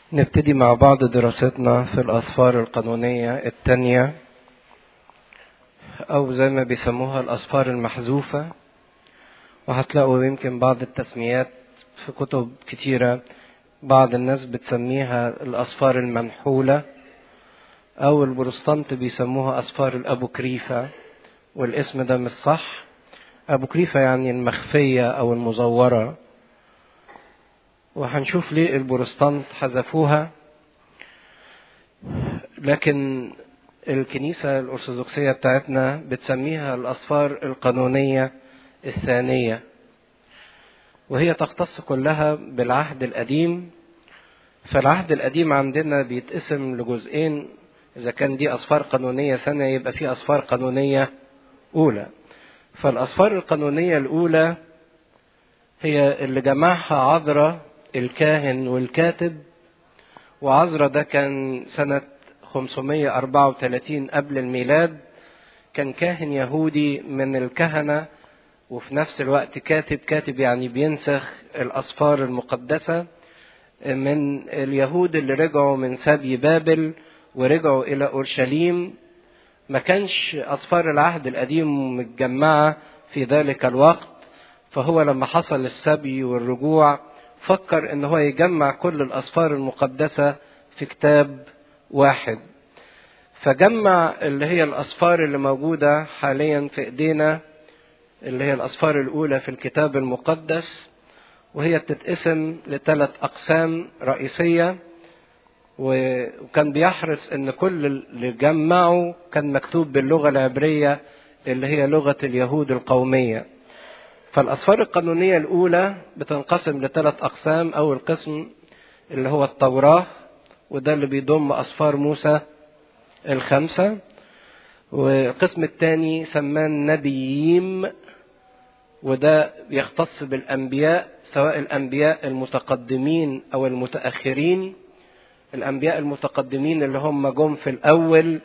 نبتدي مع بعض دراستنا في الأسفار القانونية التانية أو زي ما بيسموها الأسفار المحذوفة وهتلاقوا يمكن بعض التسميات في كتب كتيرة بعض الناس بتسميها الأسفار المنحولة أو البروستانت بيسموها أسفار الأبوكريفة والاسم ده مش صح أبوكريفة يعني المخفية أو المزورة وهنشوف ليه البروستانت حذفوها لكن الكنيسة الأرثوذكسية بتاعتنا بتسميها الأسفار القانونية الثانية وهي تختص كلها بالعهد القديم فالعهد القديم عندنا بيتقسم لجزئين إذا كان دي أسفار قانونية ثانية يبقى في أسفار قانونية أولى فالأسفار القانونية الأولى هي اللي جمعها عذرا الكاهن والكاتب وعذرا ده كان سنة 534 قبل الميلاد كان كاهن يهودي من الكهنة وفي نفس الوقت كاتب كاتب يعني بينسخ الأسفار المقدسة من اليهود اللي رجعوا من سبي بابل ورجعوا إلى أورشليم ما كانش أسفار العهد القديم متجمعة في ذلك الوقت فهو لما حصل السبي والرجوع فكر ان هو يجمع كل الاسفار المقدسة في كتاب واحد فجمع اللي هي الاسفار اللي موجودة حاليا في ايدينا اللي هي الاسفار الاولى في الكتاب المقدس وهي بتتقسم لثلاث اقسام رئيسية وكان بيحرص ان كل اللي جمعه كان مكتوب باللغة العبرية اللي هي لغة اليهود القومية فالأسفار القانونية الأولى بتنقسم لثلاث أقسام أول قسم اللي هو التوراة وده اللي بيضم أسفار موسى الخمسة والقسم الثاني سماه النبيين وده يختص بالأنبياء سواء الأنبياء المتقدمين أو المتأخرين الأنبياء المتقدمين اللي هم جم في الأول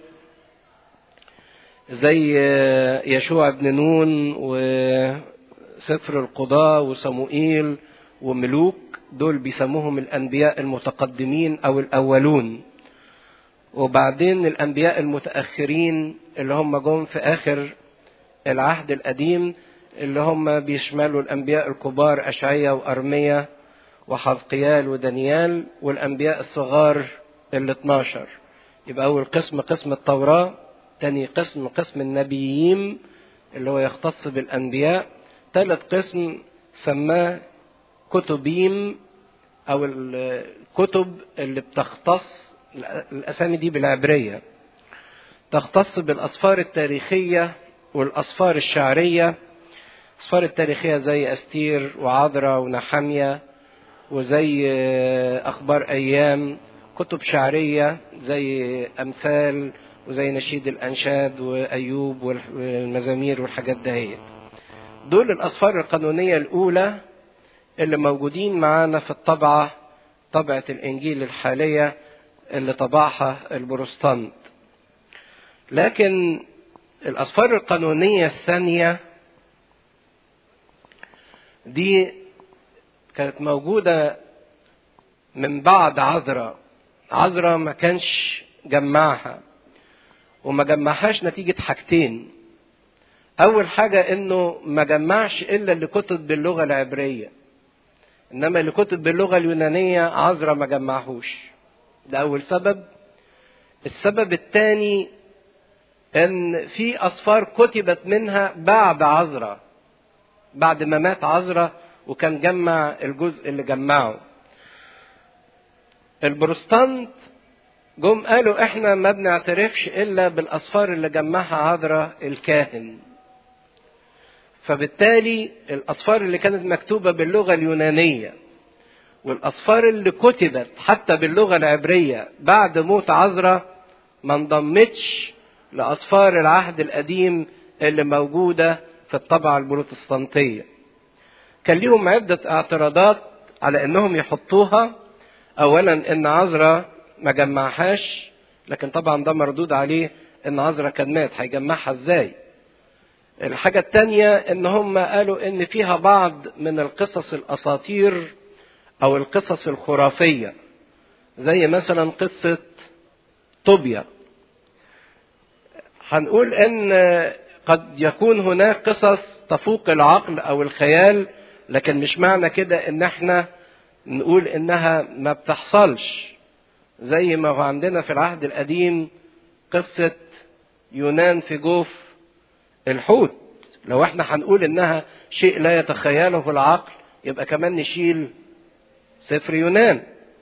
زي يشوع بن نون و سفر القضاء وصموئيل وملوك دول بيسموهم الأنبياء المتقدمين أو الأولون وبعدين الأنبياء المتأخرين اللي هم جم في آخر العهد القديم اللي هم بيشملوا الأنبياء الكبار أشعية وأرمية وحزقيال ودانيال والأنبياء الصغار ال 12 يبقى أول قسم قسم التوراة تاني قسم قسم النبيين اللي هو يختص بالأنبياء ثالث قسم سماه كتبيم او الكتب اللي بتختص الاسامي دي بالعبريه تختص بالاسفار التاريخيه والاسفار الشعريه الاسفار التاريخيه زي استير وعذرا ونحمية وزي اخبار ايام كتب شعريه زي امثال وزي نشيد الانشاد وايوب والمزامير والحاجات دهيت دول الأسفار القانونية الأولى اللي موجودين معانا في الطبعة طبعة الإنجيل الحالية اللي طبعها البروستانت لكن الأسفار القانونية الثانية دي كانت موجودة من بعد عذراء عذراء ما كانش جمعها وما جمعهاش نتيجة حاجتين أول حاجة إنه ما جمعش إلا اللي كتب باللغة العبرية إنما اللي كتب باللغة اليونانية عذرا ما جمعهوش ده أول سبب السبب الثاني إن في أسفار كتبت منها بعد عذرا بعد ما مات عذرا وكان جمع الجزء اللي جمعه البروستانت جم قالوا احنا ما بنعترفش الا بالاسفار اللي جمعها عذرا الكاهن فبالتالي الأسفار اللي كانت مكتوبة باللغة اليونانية والأسفار اللي كتبت حتى باللغة العبرية بعد موت عذرا ما انضمتش لأسفار العهد القديم اللي موجودة في الطبعة البروتستانتية كان ليهم عدة اعتراضات على انهم يحطوها اولا ان عذرا ما جمعهاش لكن طبعا ده مردود عليه ان عذرا كان مات هيجمعها ازاي الحاجة التانية ان هم قالوا ان فيها بعض من القصص الاساطير او القصص الخرافية زي مثلا قصة طوبيا هنقول ان قد يكون هناك قصص تفوق العقل او الخيال لكن مش معنى كده ان احنا نقول انها ما بتحصلش زي ما هو عندنا في العهد القديم قصة يونان في جوف الحوت لو احنا هنقول انها شيء لا يتخيله العقل يبقى كمان نشيل سفر يونان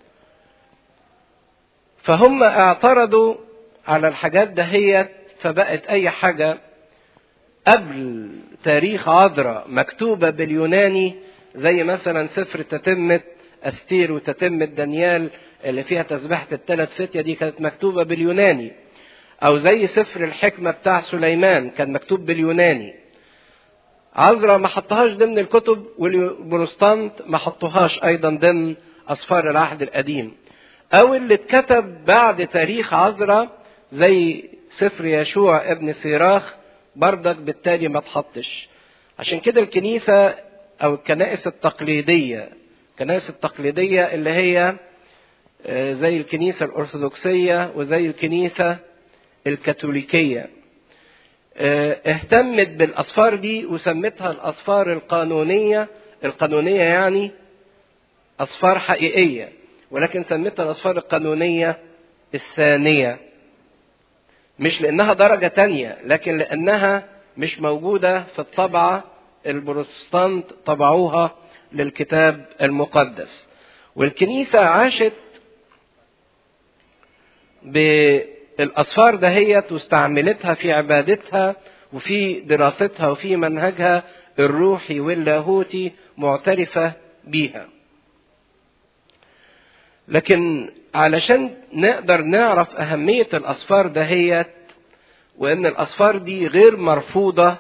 فهم اعترضوا على الحاجات دهيت فبقت اي حاجة قبل تاريخ عذراء مكتوبة باليوناني زي مثلا سفر تتمة استير وتتمة دانيال اللي فيها تسبحة الثلاث فتية دي كانت مكتوبة باليوناني او زي سفر الحكمة بتاع سليمان كان مكتوب باليوناني عذراء ما حطهاش ضمن الكتب والبروستانت ما حطوهاش ايضا ضمن اسفار العهد القديم او اللي اتكتب بعد تاريخ عذراء زي سفر يشوع ابن سيراخ بردك بالتالي ما تحطش عشان كده الكنيسة او الكنائس التقليدية الكنائس التقليدية اللي هي زي الكنيسة الأرثوذكسية وزي الكنيسة الكاثوليكية اهتمت بالأصفار دي وسمتها الأصفار القانونية القانونية يعني أصفار حقيقية ولكن سمتها الأصفار القانونية الثانية مش لأنها درجة تانية لكن لأنها مش موجودة في الطبعة البروتستانت طبعوها للكتاب المقدس والكنيسة عاشت بالأصفار دهيت واستعملتها في عبادتها وفي دراستها وفي منهجها الروحي واللاهوتي معترفة بيها لكن علشان نقدر نعرف أهمية الأصفار دهيت وإن الأصفار دي غير مرفوضة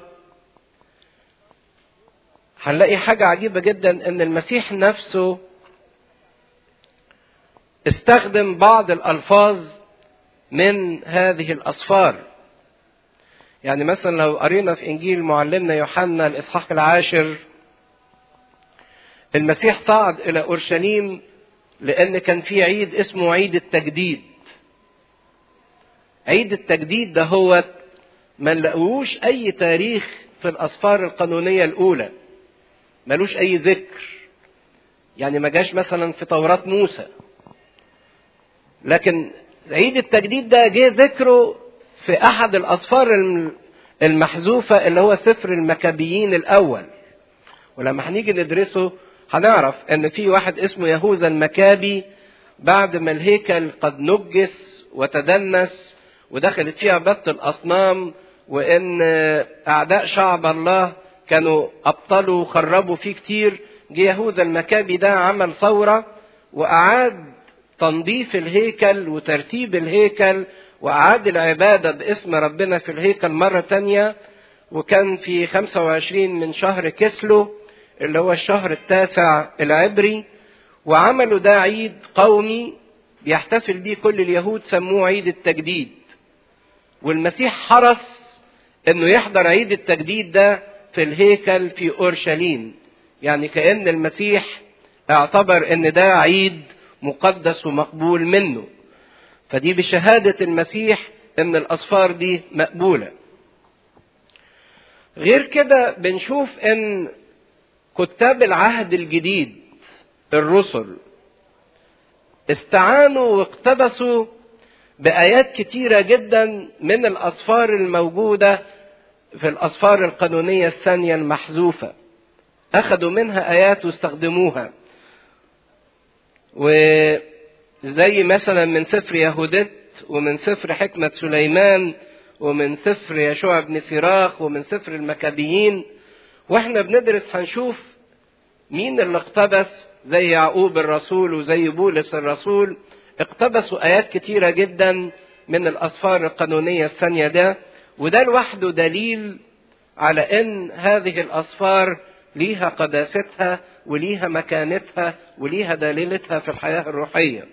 هنلاقي حاجة عجيبة جدا إن المسيح نفسه استخدم بعض الألفاظ من هذه الأصفار يعني مثلا لو قرينا في إنجيل معلمنا يوحنا الإصحاح العاشر المسيح صعد إلى أورشليم لأن كان في عيد اسمه عيد التجديد عيد التجديد ده هو ما نلاقوش أي تاريخ في الأسفار القانونية الأولى ملوش أي ذكر يعني ما جاش مثلا في توراة موسى لكن عيد التجديد ده جه ذكره في أحد الأسفار المحذوفة اللي هو سفر المكابيين الأول ولما هنيجي ندرسه هنعرف ان في واحد اسمه يهوذا المكابي بعد ما الهيكل قد نجس وتدنس ودخلت فيه عبادة الأصنام وإن أعداء شعب الله كانوا أبطلوا وخربوا فيه كتير جه يهوذا المكابي ده عمل ثورة وأعاد تنظيف الهيكل وترتيب الهيكل وأعاد العبادة باسم ربنا في الهيكل مرة تانية وكان في 25 من شهر كسلو اللي هو الشهر التاسع العبري وعملوا ده عيد قومي بيحتفل بيه كل اليهود سموه عيد التجديد والمسيح حرص انه يحضر عيد التجديد ده في الهيكل في اورشليم يعني كان المسيح اعتبر ان ده عيد مقدس ومقبول منه فدي بشهاده المسيح ان الاصفار دي مقبوله غير كده بنشوف ان كتاب العهد الجديد الرسل استعانوا واقتبسوا بآيات كتيرة جدا من الأصفار الموجودة في الأصفار القانونية الثانية المحذوفة أخذوا منها آيات واستخدموها وزي مثلا من سفر يهودت ومن سفر حكمة سليمان ومن سفر يشوع بن سيراخ ومن سفر المكابيين واحنا بندرس هنشوف مين اللي اقتبس زي يعقوب الرسول وزي بولس الرسول اقتبسوا ايات كتيره جدا من الاسفار القانونيه الثانيه ده وده لوحده دليل على ان هذه الاسفار ليها قداستها وليها مكانتها وليها دليلتها في الحياه الروحيه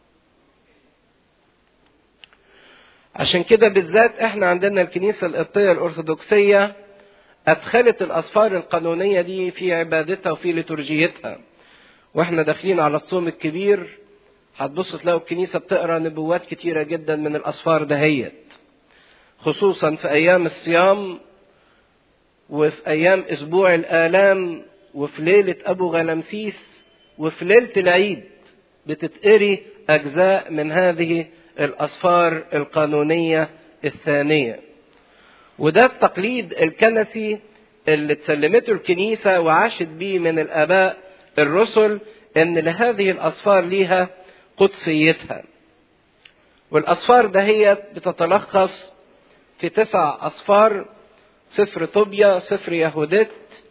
عشان كده بالذات احنا عندنا الكنيسه القبطيه الارثوذكسيه أدخلت الأسفار القانونية دي في عبادتها وفي لترجيتها وإحنا داخلين على الصوم الكبير هتبص تلاقوا الكنيسة بتقرا نبوات كتيرة جدا من الأسفار دهيت خصوصا في أيام الصيام وفي أيام أسبوع الآلام وفي ليلة أبو غلمسيس وفي ليلة العيد بتتقري أجزاء من هذه الأسفار القانونية الثانية وده التقليد الكنسي اللي تسلمته الكنيسة وعاشت بيه من الآباء الرسل إن لهذه الأسفار ليها قدسيتها والأسفار دهيت بتتلخص في تسع أسفار سفر طوبيا سفر يهودت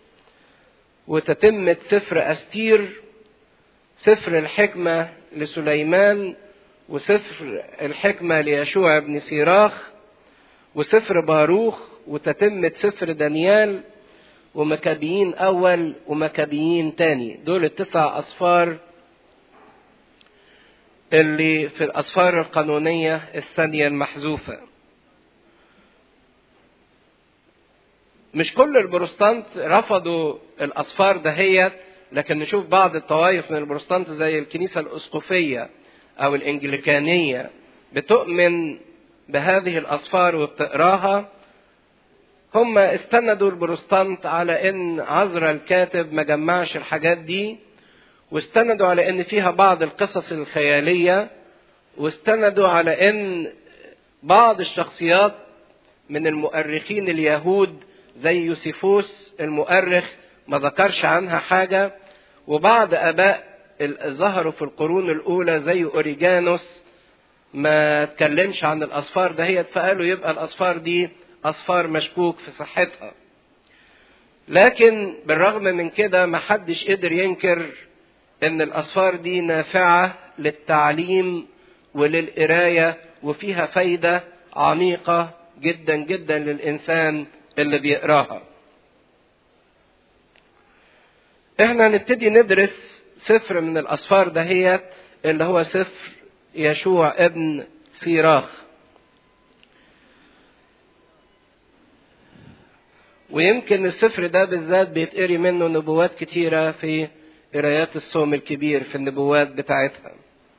وتتمة سفر أستير سفر الحكمة لسليمان وسفر الحكمة ليشوع بن سيراخ وسفر باروخ وتتمة سفر دانيال ومكابيين أول ومكابيين تاني دول التسع أسفار اللي في الأسفار القانونية الثانية المحذوفة مش كل البروستانت رفضوا الأسفار دهيت لكن نشوف بعض الطوائف من البروستانت زي الكنيسة الأسقفية أو الإنجليكانية بتؤمن بهذه الأسفار وبتقراها هم استندوا البروستانت على ان عذرا الكاتب ما جمعش الحاجات دي واستندوا على ان فيها بعض القصص الخيالية واستندوا على ان بعض الشخصيات من المؤرخين اليهود زي يوسيفوس المؤرخ ما ذكرش عنها حاجة وبعض اباء ظهروا في القرون الاولى زي اوريجانوس ما اتكلمش عن الاسفار دهيت فقالوا يبقى الاسفار دي أصفار مشكوك في صحتها لكن بالرغم من كده ما حدش قدر ينكر ان الأصفار دي نافعة للتعليم وللقراية وفيها فايدة عميقة جدا جدا للإنسان اللي بيقراها احنا نبتدي ندرس سفر من الأصفار دهيت اللي هو سفر يشوع ابن سيراخ ويمكن السفر ده بالذات بيتقري منه نبوات كتيرة في قرايات الصوم الكبير في النبوات بتاعتها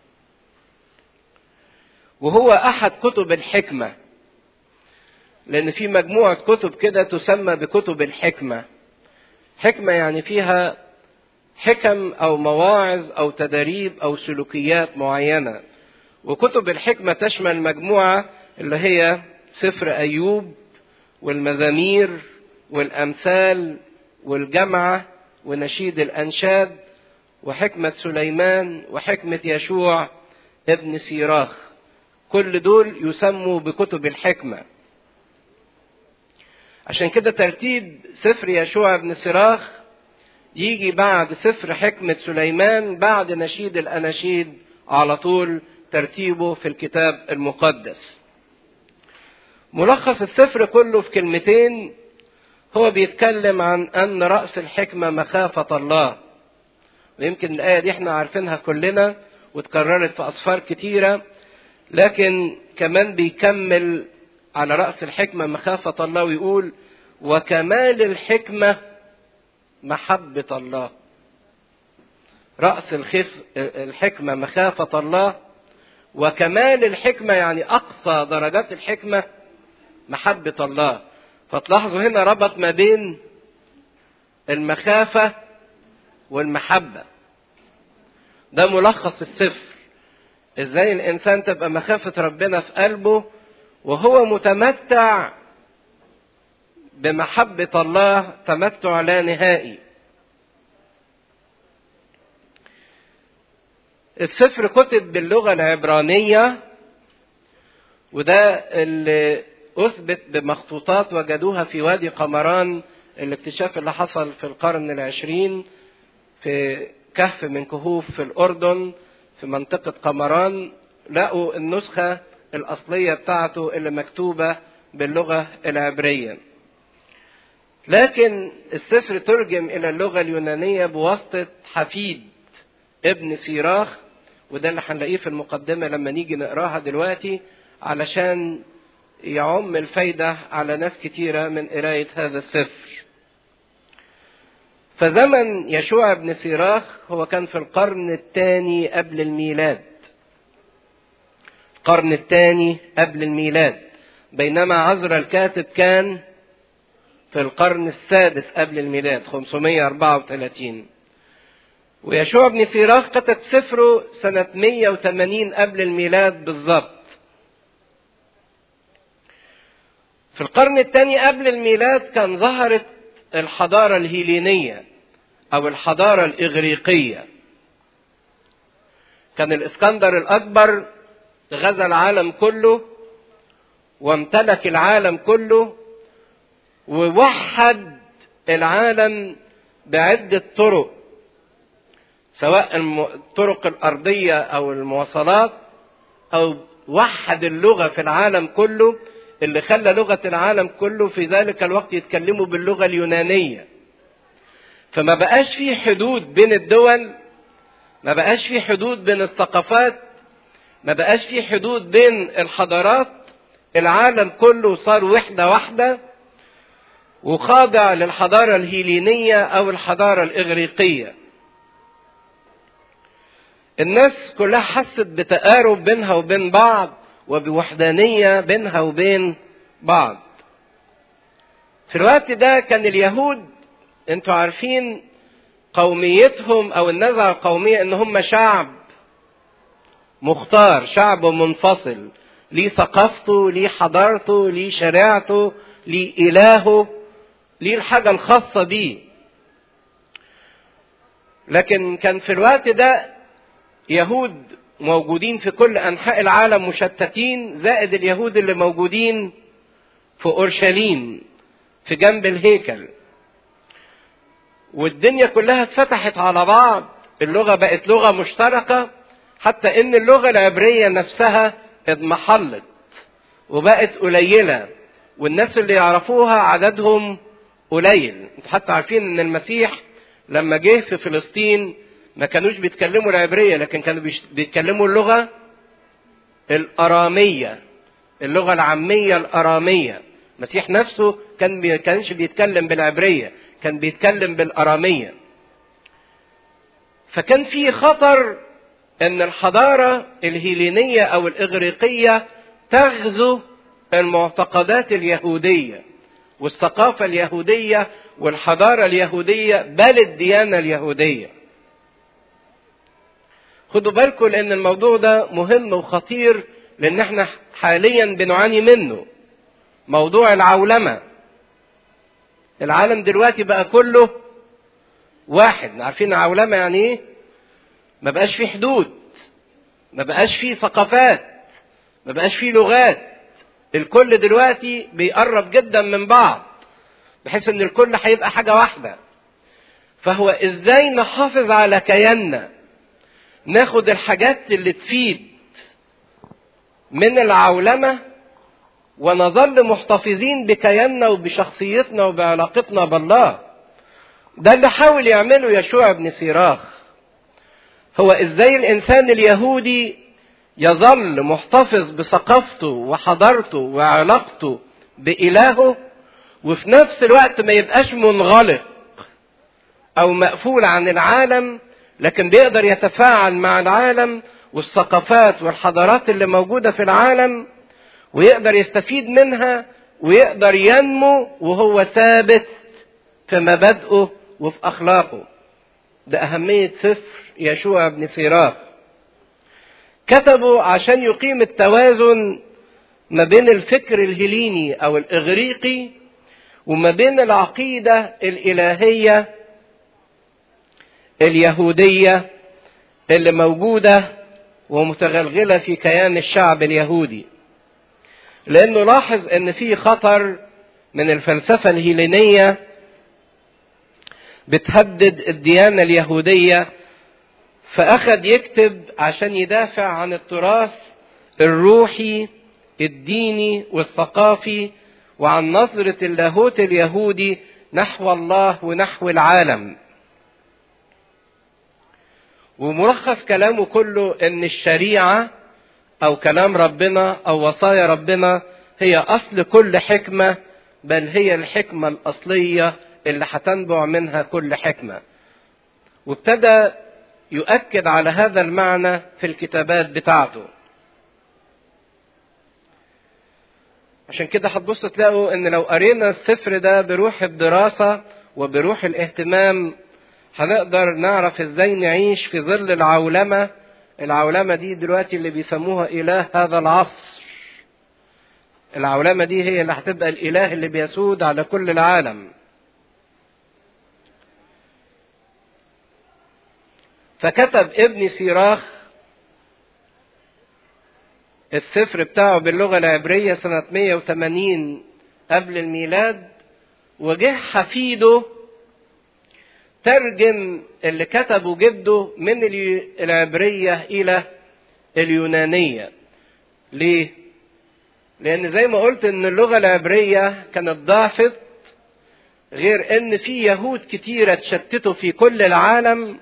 وهو أحد كتب الحكمة لأن في مجموعة كتب كده تسمى بكتب الحكمة حكمة يعني فيها حكم أو مواعظ أو تداريب أو سلوكيات معينة وكتب الحكمة تشمل مجموعة اللي هي سفر أيوب والمزامير والأمثال والجمعة ونشيد الأنشاد وحكمة سليمان وحكمة يشوع ابن سيراخ كل دول يسموا بكتب الحكمة عشان كده ترتيب سفر يشوع ابن سيراخ يجي بعد سفر حكمة سليمان بعد نشيد الأناشيد على طول ترتيبه في الكتاب المقدس ملخص السفر كله في كلمتين هو بيتكلم عن أن رأس الحكمة مخافة الله ويمكن الآية دي احنا عارفينها كلنا واتكررت في أسفار كتيرة لكن كمان بيكمل على رأس الحكمة مخافة الله ويقول وكمال الحكمة محبة الله رأس الخف الحكمة مخافة الله وكمال الحكمة يعني أقصى درجات الحكمة محبة الله فتلاحظوا هنا ربط ما بين المخافة والمحبة ده ملخص السفر ازاي الانسان تبقى مخافة ربنا في قلبه وهو متمتع بمحبة الله تمتع لا نهائي السفر كتب باللغة العبرانية وده اللي أثبت بمخطوطات وجدوها في وادي قمران الاكتشاف اللي حصل في القرن العشرين في كهف من كهوف في الأردن في منطقة قمران لقوا النسخة الأصلية بتاعته اللي مكتوبة باللغة العبرية لكن السفر ترجم إلى اللغة اليونانية بواسطة حفيد ابن سيراخ وده اللي هنلاقيه في المقدمة لما نيجي نقراها دلوقتي علشان يعم الفايدة على ناس كتيرة من قراية هذا السفر فزمن يشوع بن سيراخ هو كان في القرن الثاني قبل الميلاد القرن الثاني قبل الميلاد بينما عزرا الكاتب كان في القرن السادس قبل الميلاد 534 ويشوع بن سيراخ كتب سفره سنة 180 قبل الميلاد بالضبط في القرن الثاني قبل الميلاد كان ظهرت الحضارة الهيلينية أو الحضارة الإغريقية كان الإسكندر الأكبر غزا العالم كله وامتلك العالم كله ووحد العالم بعدة طرق سواء الطرق الأرضية أو المواصلات أو وحد اللغة في العالم كله اللي خلى لغة العالم كله في ذلك الوقت يتكلموا باللغة اليونانية فما بقاش في حدود بين الدول ما بقاش في حدود بين الثقافات ما بقاش في حدود بين الحضارات العالم كله صار وحدة واحدة وخاضع للحضارة الهيلينية أو الحضارة الإغريقية الناس كلها حست بتقارب بينها وبين بعض وبوحدانية بينها وبين بعض في الوقت ده كان اليهود انتوا عارفين قوميتهم او النزعة القومية ان هم شعب مختار شعب منفصل ليه ثقافته ليه حضارته ليه شريعته ليه إلهه ليه الحاجة الخاصة بيه لكن كان في الوقت ده يهود موجودين في كل أنحاء العالم مشتتين زائد اليهود اللي موجودين في أورشليم في جنب الهيكل والدنيا كلها اتفتحت على بعض اللغة بقت لغة مشتركة حتى ان اللغة العبرية نفسها اضمحلت وبقت قليلة والناس اللي يعرفوها عددهم قليل انتوا حتى عارفين ان المسيح لما جه في فلسطين ما كانوش بيتكلموا العبرية لكن كانوا بيتكلموا اللغة الأرامية اللغة العامية الأرامية المسيح نفسه كان بي كانش بيتكلم بالعبرية كان بيتكلم بالأرامية فكان في خطر ان الحضارة الهيلينية او الاغريقية تغزو المعتقدات اليهودية والثقافة اليهودية والحضارة اليهودية بل الديانة اليهودية خدوا بالكم لان الموضوع ده مهم وخطير لان احنا حاليا بنعاني منه موضوع العولمة العالم دلوقتي بقى كله واحد عارفين عولمة يعني ايه ما بقاش في حدود ما بقاش في ثقافات ما بقاش في لغات الكل دلوقتي بيقرب جدا من بعض بحيث ان الكل هيبقى حاجة واحدة فهو ازاي نحافظ على كياننا ناخد الحاجات اللي تفيد من العولمة ونظل محتفظين بكياننا وبشخصيتنا وبعلاقتنا بالله ده اللي حاول يعمله يشوع بن سيراخ هو ازاي الانسان اليهودي يظل محتفظ بثقافته وحضارته وعلاقته بإلهه وفي نفس الوقت ما يبقاش منغلق أو مقفول عن العالم لكن بيقدر يتفاعل مع العالم والثقافات والحضارات اللي موجودة في العالم ويقدر يستفيد منها ويقدر ينمو وهو ثابت في مبادئه وفي أخلاقه ده أهمية سفر يشوع بن سيراخ كتبوا عشان يقيم التوازن ما بين الفكر الهليني او الاغريقي وما بين العقيده الالهيه اليهوديه اللي موجوده ومتغلغله في كيان الشعب اليهودي لانه لاحظ ان في خطر من الفلسفه الهيلينيه بتهدد الديانه اليهوديه فأخذ يكتب عشان يدافع عن التراث الروحي الديني والثقافي وعن نظرة اللاهوت اليهودي نحو الله ونحو العالم وملخص كلامه كله ان الشريعة او كلام ربنا او وصايا ربنا هي اصل كل حكمة بل هي الحكمة الاصلية اللي هتنبع منها كل حكمة وابتدى يؤكد على هذا المعنى في الكتابات بتاعته عشان كده هتبص تلاقوا ان لو قرينا السفر ده بروح الدراسة وبروح الاهتمام هنقدر نعرف ازاي نعيش في ظل العولمة العولمة دي دلوقتي اللي بيسموها إله هذا العصر العولمة دي هي اللي هتبقى الإله اللي بيسود على كل العالم فكتب ابن سيراخ السفر بتاعه باللغة العبرية سنة 180 قبل الميلاد وجه حفيده ترجم اللي كتبه جده من العبرية إلى اليونانية ليه؟ لأن زي ما قلت إن اللغة العبرية كانت ضعفت غير إن في يهود كتيرة اتشتتوا في كل العالم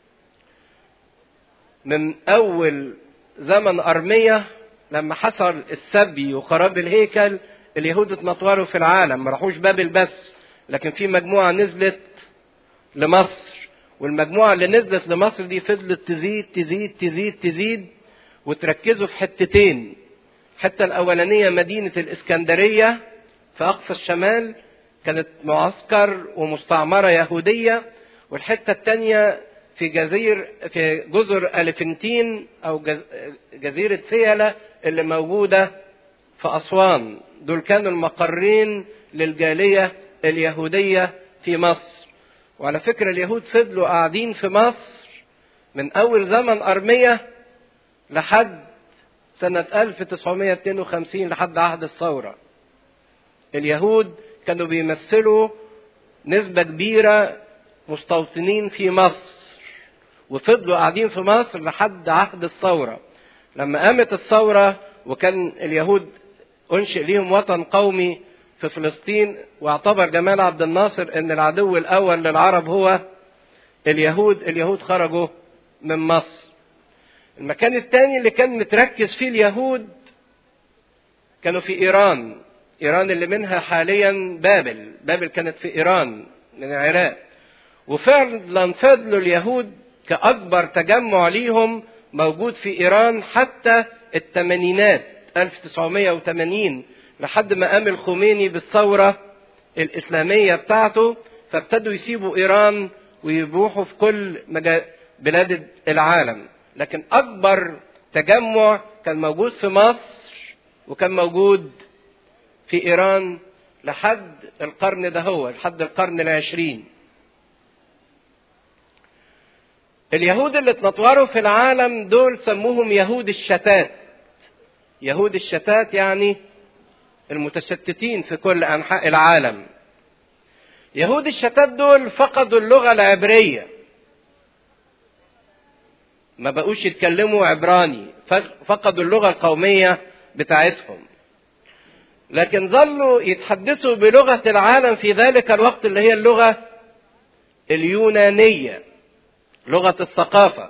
من أول زمن أرمية لما حصل السبي وخراب الهيكل اليهود اتنطوروا في العالم ما راحوش بابل بس لكن في مجموعة نزلت لمصر والمجموعة اللي نزلت لمصر دي فضلت تزيد تزيد تزيد تزيد وتركزوا في حتتين الحتة الأولانية مدينة الإسكندرية في أقصى الشمال كانت معسكر ومستعمرة يهودية والحتة الثانية في جزير في جزر ألفنتين أو جزيرة فيلة اللي موجودة في أسوان دول كانوا المقرين للجالية اليهودية في مصر وعلى فكرة اليهود فضلوا قاعدين في مصر من أول زمن أرمية لحد سنة 1952 لحد عهد الثورة اليهود كانوا بيمثلوا نسبة كبيرة مستوطنين في مصر وفضلوا قاعدين في مصر لحد عهد الثورة لما قامت الثورة وكان اليهود أنشئ ليهم وطن قومي في فلسطين واعتبر جمال عبد الناصر ان العدو الاول للعرب هو اليهود اليهود خرجوا من مصر المكان الثاني اللي كان متركز فيه اليهود كانوا في ايران ايران اللي منها حاليا بابل بابل كانت في ايران من العراق وفعلا فضلوا اليهود كاكبر تجمع ليهم موجود في ايران حتى الثمانينات 1980 لحد ما قام الخميني بالثورة الإسلامية بتاعته فابتدوا يسيبوا إيران ويروحوا في كل بلاد العالم لكن أكبر تجمع كان موجود في مصر وكان موجود في إيران لحد القرن ده هو لحد القرن العشرين اليهود اللي اتنطوروا في العالم دول سموهم يهود الشتات يهود الشتات يعني المتشتتين في كل انحاء العالم يهود الشتات دول فقدوا اللغه العبريه ما بقوش يتكلموا عبراني فقدوا اللغه القوميه بتاعتهم لكن ظلوا يتحدثوا بلغه العالم في ذلك الوقت اللي هي اللغه اليونانيه لغه الثقافه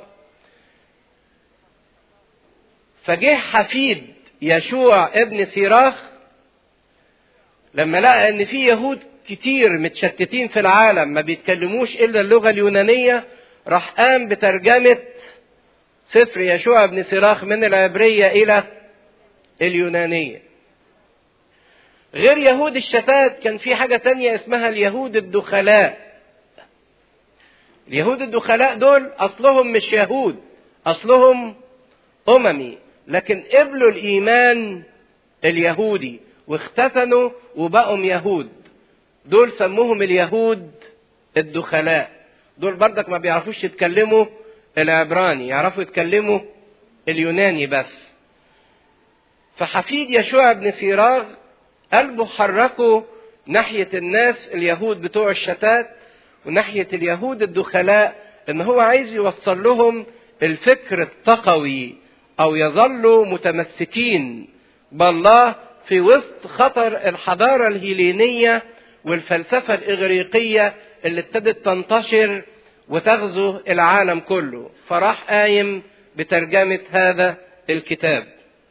فجه حفيد يشوع ابن سيراخ لما لقى ان في يهود كتير متشتتين في العالم ما بيتكلموش الا اللغه اليونانيه راح قام بترجمه سفر يشوع بن سراخ من العبريه الى اليونانيه غير يهود الشتات كان في حاجه تانية اسمها اليهود الدخلاء اليهود الدخلاء دول اصلهم مش يهود اصلهم اممي لكن قبلوا الايمان اليهودي واختتنوا وبقوا يهود دول سموهم اليهود الدخلاء دول بردك ما بيعرفوش يتكلموا العبراني يعرفوا يتكلموا اليوناني بس فحفيد يشوع بن سيراغ قلبه حركه ناحية الناس اليهود بتوع الشتات وناحية اليهود الدخلاء ان هو عايز يوصل لهم الفكر التقوي او يظلوا متمسكين بالله في وسط خطر الحضارة الهيلينية والفلسفة الإغريقية اللي ابتدت تنتشر وتغزو العالم كله فراح قايم بترجمة هذا الكتاب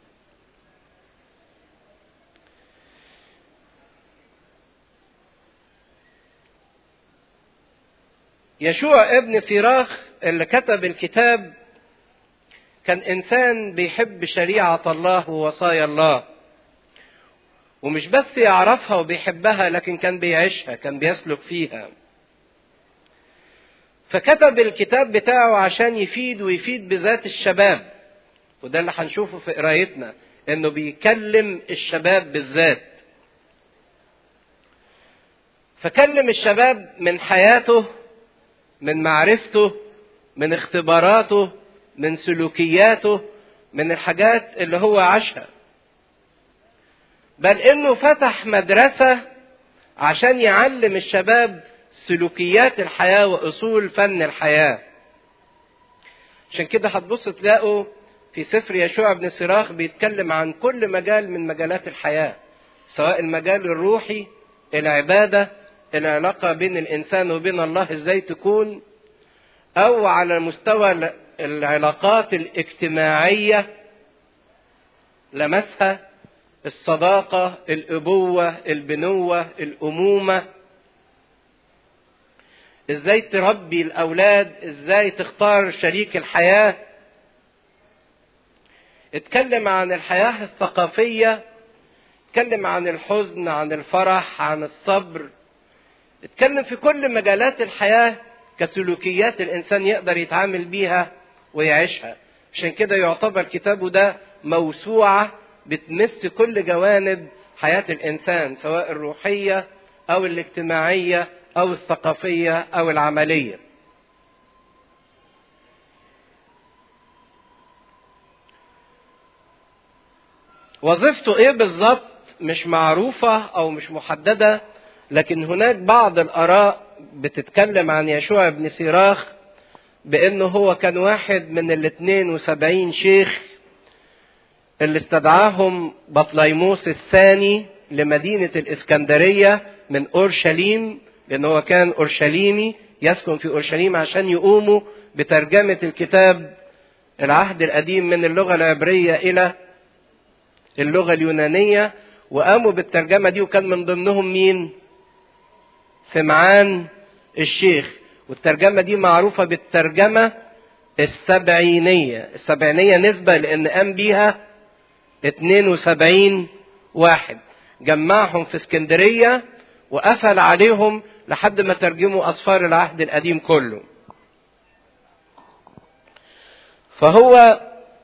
يشوع ابن سيراخ اللي كتب الكتاب كان انسان بيحب شريعه الله ووصايا الله ومش بس يعرفها وبيحبها لكن كان بيعيشها كان بيسلك فيها فكتب الكتاب بتاعه عشان يفيد ويفيد بذات الشباب وده اللي هنشوفه في قرايتنا انه بيكلم الشباب بالذات فكلم الشباب من حياته من معرفته من اختباراته من سلوكياته من الحاجات اللي هو عاشها بل انه فتح مدرسه عشان يعلم الشباب سلوكيات الحياه واصول فن الحياه عشان كده هتبص تلاقوا في سفر يشوع بن سراخ بيتكلم عن كل مجال من مجالات الحياه سواء المجال الروحي العباده العلاقه بين الانسان وبين الله ازاي تكون او على مستوى العلاقات الاجتماعيه لمسها الصداقه الابوه البنوه الامومه ازاي تربي الاولاد ازاي تختار شريك الحياه اتكلم عن الحياه الثقافيه اتكلم عن الحزن عن الفرح عن الصبر اتكلم في كل مجالات الحياه كسلوكيات الانسان يقدر يتعامل بيها ويعيشها عشان كده يعتبر كتابه ده موسوعه بتمس كل جوانب حياه الانسان سواء الروحيه او الاجتماعيه او الثقافيه او العمليه وظيفته ايه بالظبط مش معروفه او مش محدده لكن هناك بعض الاراء بتتكلم عن يشوع بن سيراخ بانه هو كان واحد من ال 72 شيخ اللي استدعاهم بطليموس الثاني لمدينة الإسكندرية من أورشليم لأن هو كان أورشليمي يسكن في أورشليم عشان يقوموا بترجمة الكتاب العهد القديم من اللغة العبرية إلى اللغة اليونانية وقاموا بالترجمة دي وكان من ضمنهم مين؟ سمعان الشيخ والترجمة دي معروفة بالترجمة السبعينية السبعينية نسبة لأن قام بيها 72 واحد جمعهم في اسكندرية وقفل عليهم لحد ما ترجموا أسفار العهد القديم كله فهو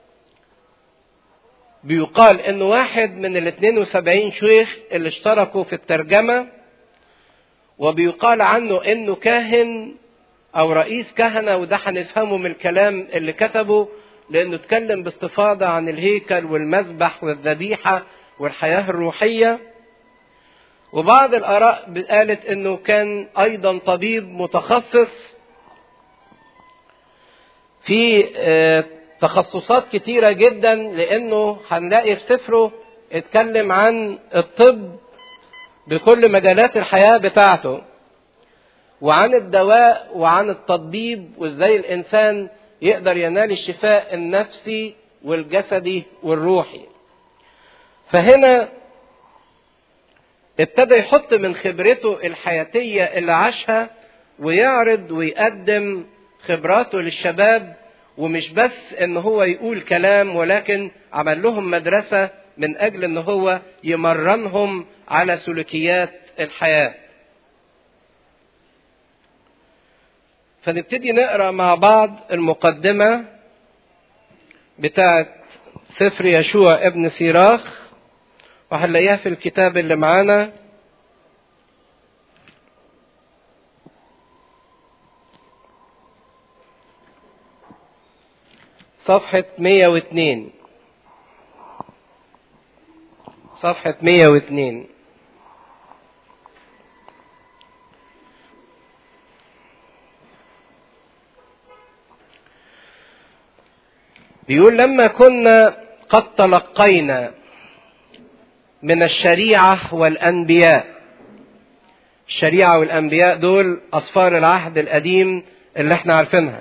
بيقال انه واحد من ال 72 شيخ اللي اشتركوا في الترجمه وبيقال عنه انه كاهن او رئيس كهنه وده هنفهمه من الكلام اللي كتبه لانه اتكلم باستفاضه عن الهيكل والمذبح والذبيحه والحياه الروحيه وبعض الاراء قالت انه كان ايضا طبيب متخصص في تخصصات كتيره جدا لانه هنلاقي في سفره اتكلم عن الطب بكل مجالات الحياه بتاعته وعن الدواء وعن التطبيب وازاي الانسان يقدر ينال الشفاء النفسي والجسدي والروحي فهنا ابتدى يحط من خبرته الحياتيه اللي عاشها ويعرض ويقدم خبراته للشباب ومش بس ان هو يقول كلام ولكن عمل لهم مدرسه من اجل ان هو يمرنهم على سلوكيات الحياه فنبتدي نقرا مع بعض المقدمه بتاعه سفر يشوع ابن سيراخ وهنلاقيها في الكتاب اللي معانا صفحة 102 صفحة 102 بيقول لما كنا قد تلقينا من الشريعة والأنبياء الشريعة والأنبياء دول أصفار العهد القديم اللي احنا عارفينها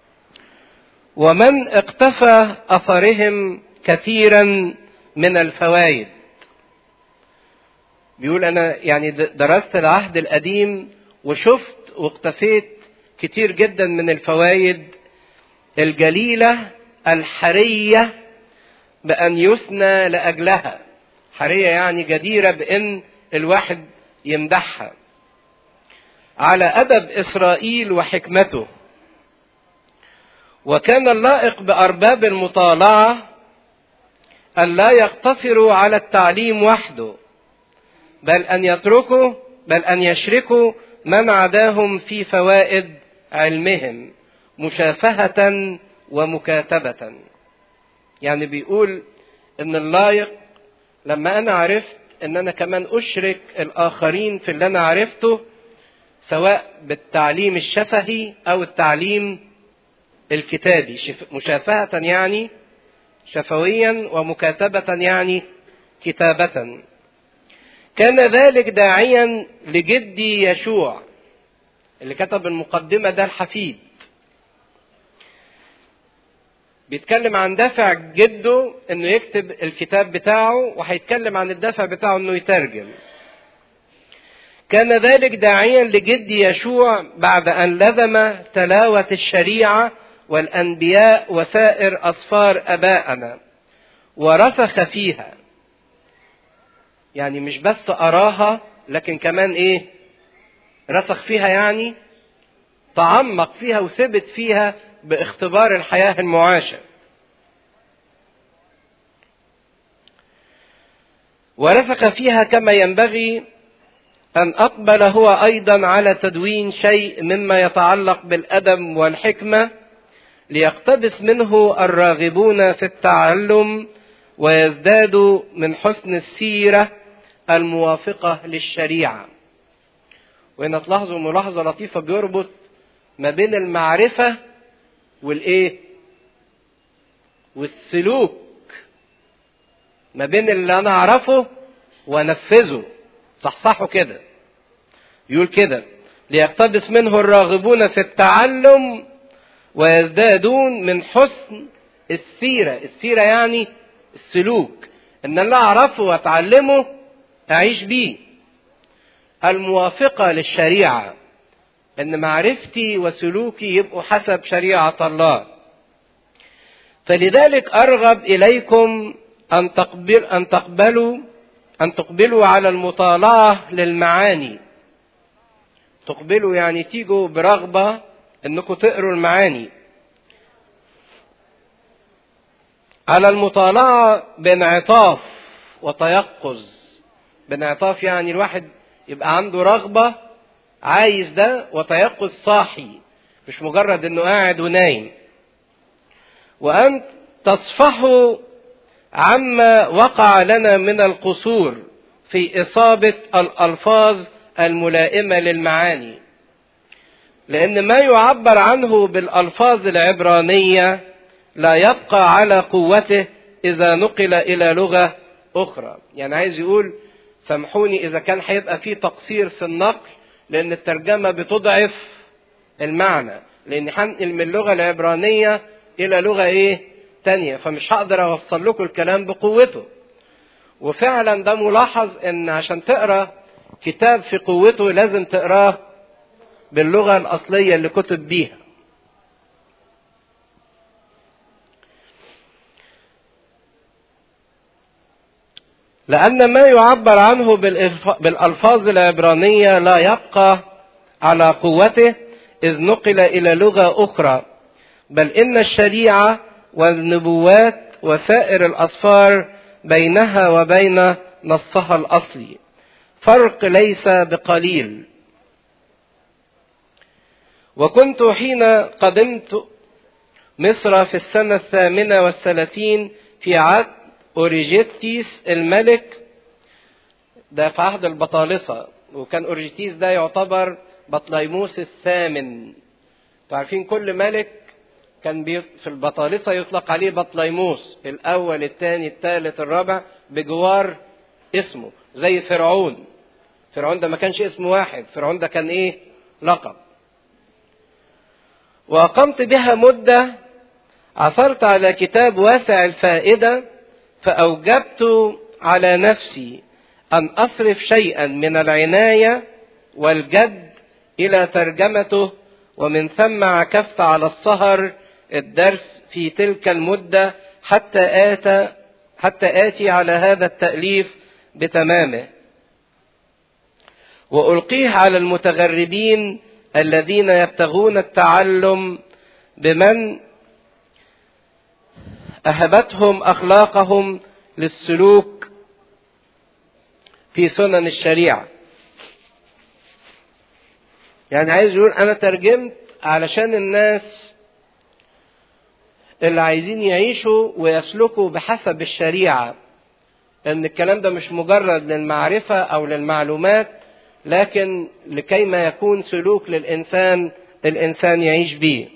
ومن اقتفى أثرهم كثيرا من الفوائد بيقول أنا يعني درست العهد القديم وشفت واقتفيت كتير جدا من الفوائد الجليلة الحرية بأن يثنى لأجلها حرية يعني جديرة بأن الواحد يمدحها على أدب إسرائيل وحكمته وكان اللائق بأرباب المطالعة أن لا يقتصروا على التعليم وحده بل أن يتركوا بل أن يشركوا من عداهم في فوائد علمهم مشافهة ومكاتبة يعني بيقول ان اللائق لما انا عرفت ان انا كمان اشرك الاخرين في اللي انا عرفته سواء بالتعليم الشفهي او التعليم الكتابي مشافهة يعني شفويا ومكاتبة يعني كتابة كان ذلك داعيا لجدي يشوع اللي كتب المقدمة ده الحفيد بيتكلم عن دافع جده انه يكتب الكتاب بتاعه وهيتكلم عن الدافع بتاعه انه يترجم كان ذلك داعيا لجد يشوع بعد ان لزم تلاوه الشريعه والانبياء وسائر اسفار ابائنا ورسخ فيها يعني مش بس اراها لكن كمان ايه رسخ فيها يعني تعمق فيها وثبت فيها باختبار الحياة المعاشة ورسخ فيها كما ينبغي أن أقبل هو أيضا على تدوين شيء مما يتعلق بالأدب والحكمة ليقتبس منه الراغبون في التعلم ويزدادوا من حسن السيرة الموافقة للشريعة وهنا تلاحظوا ملاحظة لطيفة بيربط ما بين المعرفة والايه والسلوك ما بين اللي انا اعرفه وانفذه صحصحه كده يقول كده ليقتبس منه الراغبون في التعلم ويزدادون من حسن السيرة السيرة يعني السلوك ان اللي اعرفه واتعلمه اعيش بيه الموافقة للشريعة ان معرفتي وسلوكي يبقوا حسب شريعه الله فلذلك ارغب اليكم ان تقبل ان تقبلوا ان تقبلوا على المطالعه للمعاني تقبلوا يعني تيجوا برغبه انكم تقروا المعاني على المطالعه بانعطاف وتيقظ بانعطاف يعني الواحد يبقى عنده رغبه عايز ده وتيقظ صاحي مش مجرد انه قاعد ونايم وان تصفحوا عما وقع لنا من القصور في اصابه الالفاظ الملائمه للمعاني لان ما يعبر عنه بالالفاظ العبرانيه لا يبقى على قوته اذا نقل الى لغه اخرى يعني عايز يقول سامحوني اذا كان هيبقى في تقصير في النقل لأن الترجمة بتضعف المعنى لأن هنقل من اللغة العبرانية إلى لغة إيه؟ تانية فمش هقدر أوصل لكم الكلام بقوته وفعلا ده ملاحظ إن عشان تقرأ كتاب في قوته لازم تقراه باللغة الأصلية اللي كتب بيها لأن ما يعبر عنه بالألفاظ العبرانية لا يبقى على قوته إذ نقل إلى لغة أخرى بل إن الشريعة والنبوات وسائر الأسفار بينها وبين نصها الأصلي فرق ليس بقليل وكنت حين قدمت مصر في السنة الثامنة والثلاثين في عهد أوريجيتيس الملك ده في عهد البطالسة وكان أوريجيتيس ده يعتبر بطليموس الثامن عارفين كل ملك كان بي في البطالسة يطلق عليه بطليموس الأول الثاني الثالث الرابع بجوار اسمه زي فرعون فرعون ده ما كانش اسم واحد فرعون ده كان ايه لقب وأقمت بها مدة عثرت على كتاب واسع الفائدة فأوجبت على نفسي أن أصرف شيئا من العناية والجد إلى ترجمته ومن ثم عكفت على السهر الدرس في تلك المدة حتى آتى حتى آتي على هذا التأليف بتمامه والقيه على المتغربين الذين يبتغون التعلم بمن اهبتهم اخلاقهم للسلوك في سنن الشريعه يعني عايز يقول انا ترجمت علشان الناس اللي عايزين يعيشوا ويسلكوا بحسب الشريعه ان الكلام ده مش مجرد للمعرفه او للمعلومات لكن لكي ما يكون سلوك للانسان الانسان يعيش بيه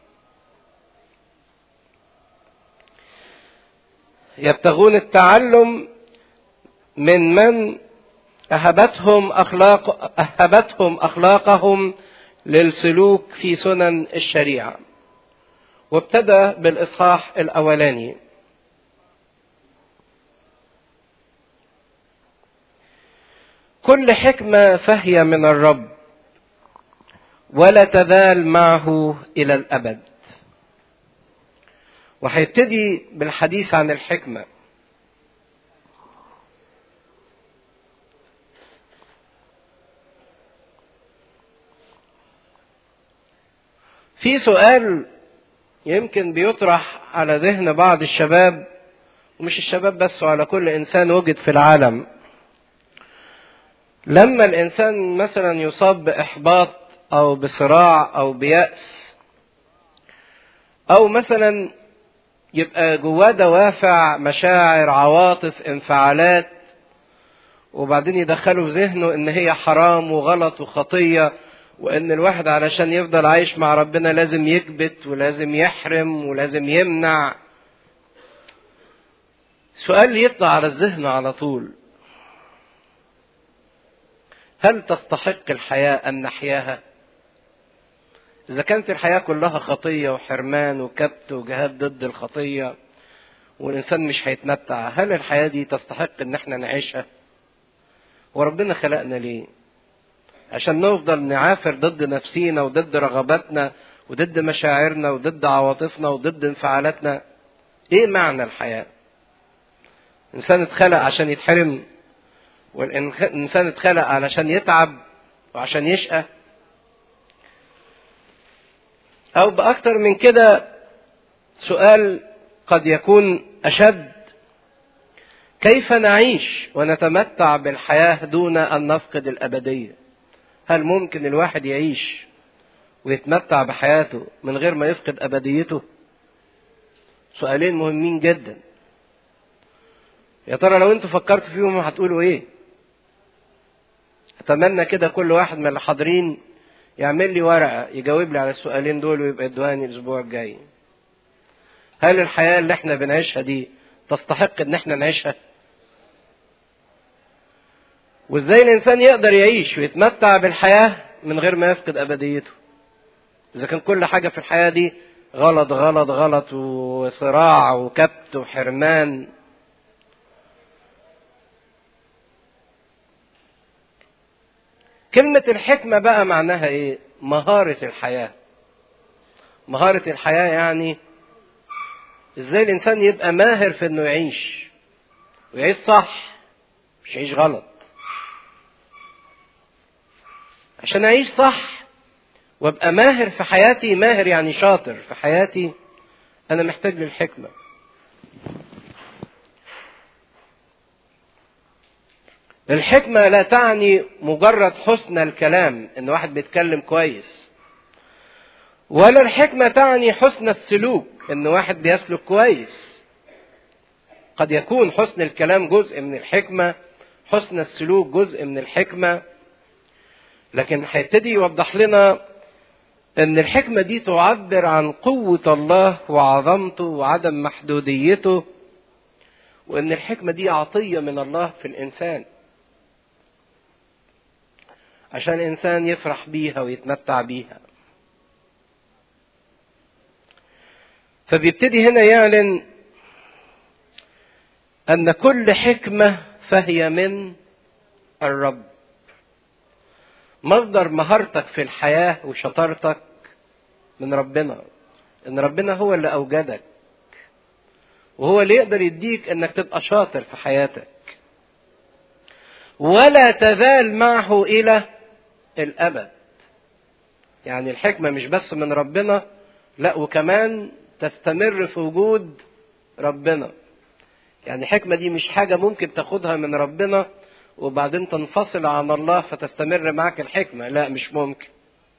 يبتغون التعلم من من أهبتهم أخلاق أهبتهم أخلاقهم للسلوك في سنن الشريعة. وابتدى بالإصحاح الأولاني. كل حكمة فهي من الرب ولا تزال معه إلى الأبد. وهيبتدي بالحديث عن الحكمه في سؤال يمكن بيطرح على ذهن بعض الشباب ومش الشباب بس وعلى كل انسان وجد في العالم لما الانسان مثلا يصاب باحباط او بصراع او بياس او مثلا يبقى جواه دوافع مشاعر عواطف انفعالات وبعدين يدخلوا في ذهنه ان هي حرام وغلط وخطيه وان الواحد علشان يفضل عايش مع ربنا لازم يكبت ولازم يحرم ولازم يمنع سؤال يطلع على الذهن على طول هل تستحق الحياة أن نحياها؟ إذا كانت الحياة كلها خطية وحرمان وكبت وجهاد ضد الخطية والإنسان مش هيتمتع، هل الحياة دي تستحق إن إحنا نعيشها؟ وربنا خلقنا ليه؟ عشان نفضل نعافر ضد نفسينا وضد رغباتنا وضد مشاعرنا وضد عواطفنا وضد انفعالاتنا ايه معنى الحياة الانسان اتخلق عشان يتحرم والانسان اتخلق علشان يتعب وعشان يشقى او باكتر من كده سؤال قد يكون اشد كيف نعيش ونتمتع بالحياه دون ان نفقد الابديه هل ممكن الواحد يعيش ويتمتع بحياته من غير ما يفقد ابديته سؤالين مهمين جدا يا ترى لو انتوا فكرتوا فيهم هتقولوا ايه اتمنى كده كل واحد من اللي حاضرين يعمل لي ورقه يجاوب لي على السؤالين دول ويبقى يدوهاني الاسبوع الجاي هل الحياه اللي احنا بنعيشها دي تستحق ان احنا نعيشها وازاي الانسان يقدر يعيش ويتمتع بالحياه من غير ما يفقد ابديته اذا كان كل حاجه في الحياه دي غلط غلط غلط وصراع وكبت وحرمان كلمة الحكمة بقى معناها ايه؟ مهارة الحياة. مهارة الحياة يعني ازاي الانسان يبقى ماهر في انه يعيش ويعيش صح مش يعيش غلط. عشان اعيش صح وابقى ماهر في حياتي ماهر يعني شاطر في حياتي انا محتاج للحكمه الحكمه لا تعني مجرد حسن الكلام ان واحد بيتكلم كويس ولا الحكمه تعني حسن السلوك ان واحد بيسلك كويس قد يكون حسن الكلام جزء من الحكمه حسن السلوك جزء من الحكمه لكن هيبتدي يوضح لنا ان الحكمه دي تعبر عن قوه الله وعظمته وعدم محدوديته وان الحكمه دي عطيه من الله في الانسان عشان الانسان يفرح بيها ويتمتع بيها فبيبتدي هنا يعلن ان كل حكمه فهي من الرب مصدر مهارتك في الحياة وشطارتك من ربنا ان ربنا هو اللي اوجدك وهو اللي يقدر يديك انك تبقى شاطر في حياتك ولا تزال معه إلى الأبد يعني الحكمة مش بس من ربنا لا وكمان تستمر في وجود ربنا يعني الحكمة دي مش حاجة ممكن تاخدها من ربنا وبعدين تنفصل عن الله فتستمر معك الحكمة لا مش ممكن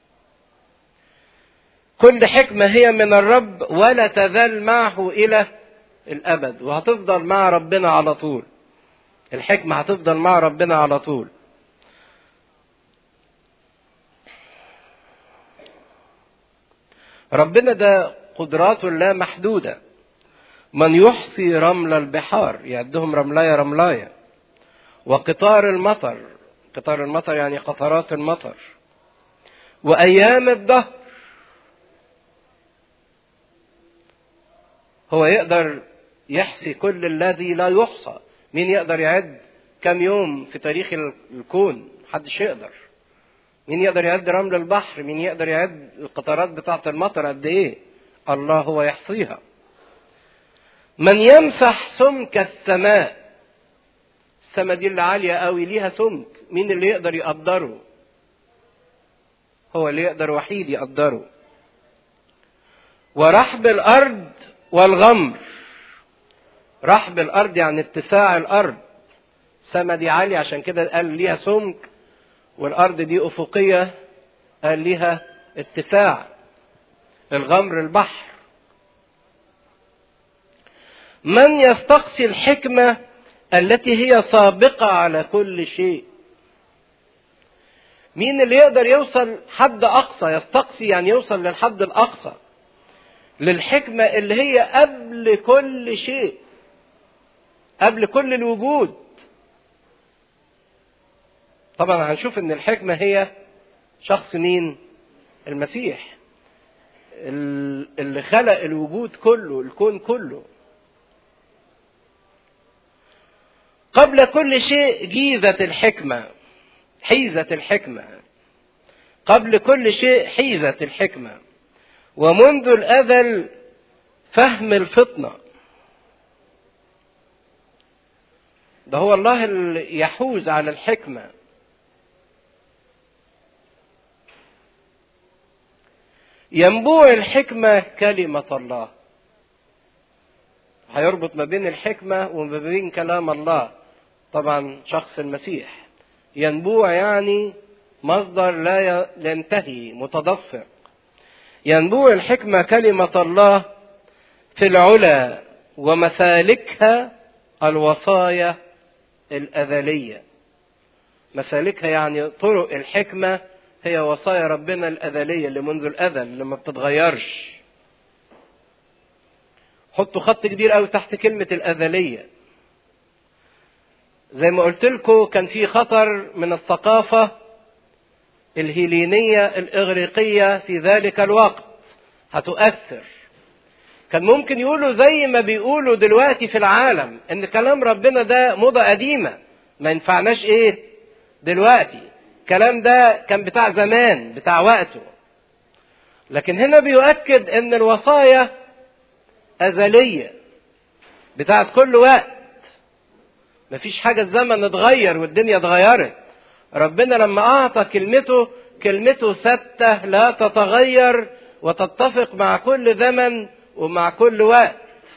كل حكمة هي من الرب ولا تزال معه إلى الأبد وهتفضل مع ربنا على طول الحكمة هتفضل مع ربنا على طول ربنا ده قدراته لا محدودة من يحصي رمل البحار يعدهم رملاية رملاية وقطار المطر قطار المطر يعني قطرات المطر وأيام الدهر هو يقدر يحصي كل الذي لا يحصى مين يقدر يعد كم يوم في تاريخ الكون محدش يقدر مين يقدر يعد رمل البحر مين يقدر يعد القطرات بتاعة المطر قد ايه الله هو يحصيها من يمسح سمك السماء السماء دي اللي عالية قوي ليها سمك مين اللي يقدر يقدره هو اللي يقدر وحيد يقدره ورحب الأرض والغمر رحب الأرض يعني اتساع الأرض السماء دي عالية عشان كده قال ليها سمك والأرض دي أفقية قال ليها اتساع الغمر البحر من يستقصي الحكمة التي هي سابقة على كل شيء مين اللي يقدر يوصل حد أقصى يستقصي يعني يوصل للحد الأقصى للحكمة اللي هي قبل كل شيء قبل كل الوجود طبعا هنشوف ان الحكمة هي شخص مين المسيح اللي خلق الوجود كله الكون كله قبل كل شيء جيزة الحكمة حيزة الحكمة قبل كل شيء حيزة الحكمة ومنذ الأزل فهم الفطنة ده هو الله اللي يحوز على الحكمة ينبوع الحكمة كلمة الله هيربط ما بين الحكمة وما بين كلام الله طبعا شخص المسيح ينبوع يعني مصدر لا ينتهي متدفق ينبوع الحكمة كلمة الله في العلا ومسالكها الوصايا الأذلية مسالكها يعني طرق الحكمة هي وصايا ربنا الأذلية اللي منذ الأذل اللي ما بتتغيرش حطوا خط كبير قوي تحت كلمة الأذلية زي ما قلت لكم كان في خطر من الثقافة الهيلينية الإغريقية في ذلك الوقت هتؤثر كان ممكن يقولوا زي ما بيقولوا دلوقتي في العالم ان كلام ربنا ده موضة قديمة ما ينفعناش ايه دلوقتي الكلام ده كان بتاع زمان بتاع وقته لكن هنا بيؤكد ان الوصايا أزلية بتاعت كل وقت مفيش حاجة الزمن اتغير والدنيا اتغيرت ربنا لما أعطى كلمته كلمته ثابتة لا تتغير وتتفق مع كل زمن ومع كل وقت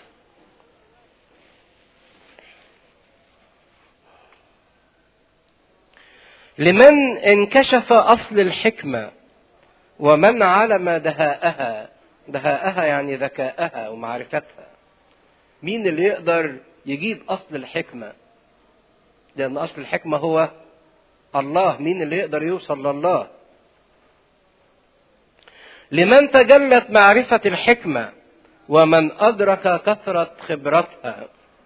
لمن انكشف أصل الحكمة ومن علم دهاءها دهاءها يعني ذكاءها ومعرفتها مين اللي يقدر يجيب أصل الحكمة لأن أصل الحكمة هو الله مين اللي يقدر يوصل لله لمن تجلت معرفة الحكمة ومن أدرك كثرة خبرتها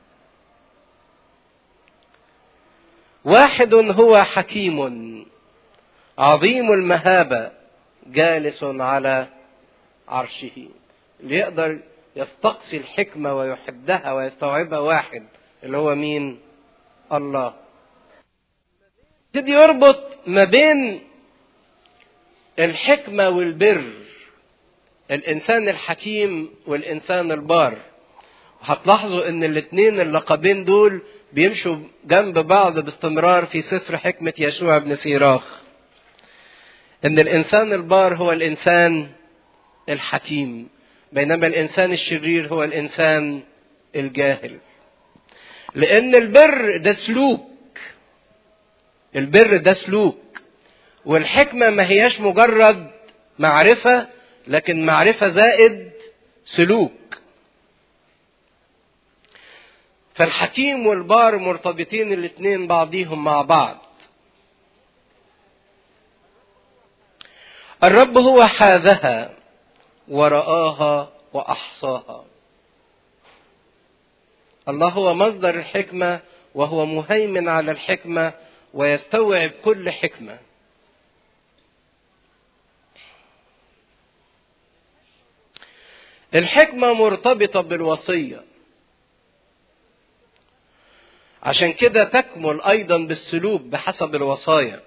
واحد هو حكيم عظيم المهابة جالس على عرشه اللي يقدر يستقصي الحكمة ويحدها ويستوعبها واحد اللي هو مين الله يبتدي يربط ما بين الحكمة والبر الإنسان الحكيم والإنسان البار هتلاحظوا ان الاتنين اللقبين دول بيمشوا جنب بعض باستمرار في سفر حكمة يشوع بن سيراخ ان الانسان البار هو الانسان الحكيم بينما الانسان الشرير هو الانسان الجاهل لان البر ده سلوك البر ده سلوك والحكمة ما هياش مجرد معرفة لكن معرفة زائد سلوك فالحكيم والبار مرتبطين الاثنين بعضيهم مع بعض الرب هو حاذها ورآها وأحصاها الله هو مصدر الحكمة وهو مهيمن على الحكمة ويستوعب كل حكمة الحكمة مرتبطة بالوصية عشان كده تكمل أيضا بالسلوك بحسب الوصايا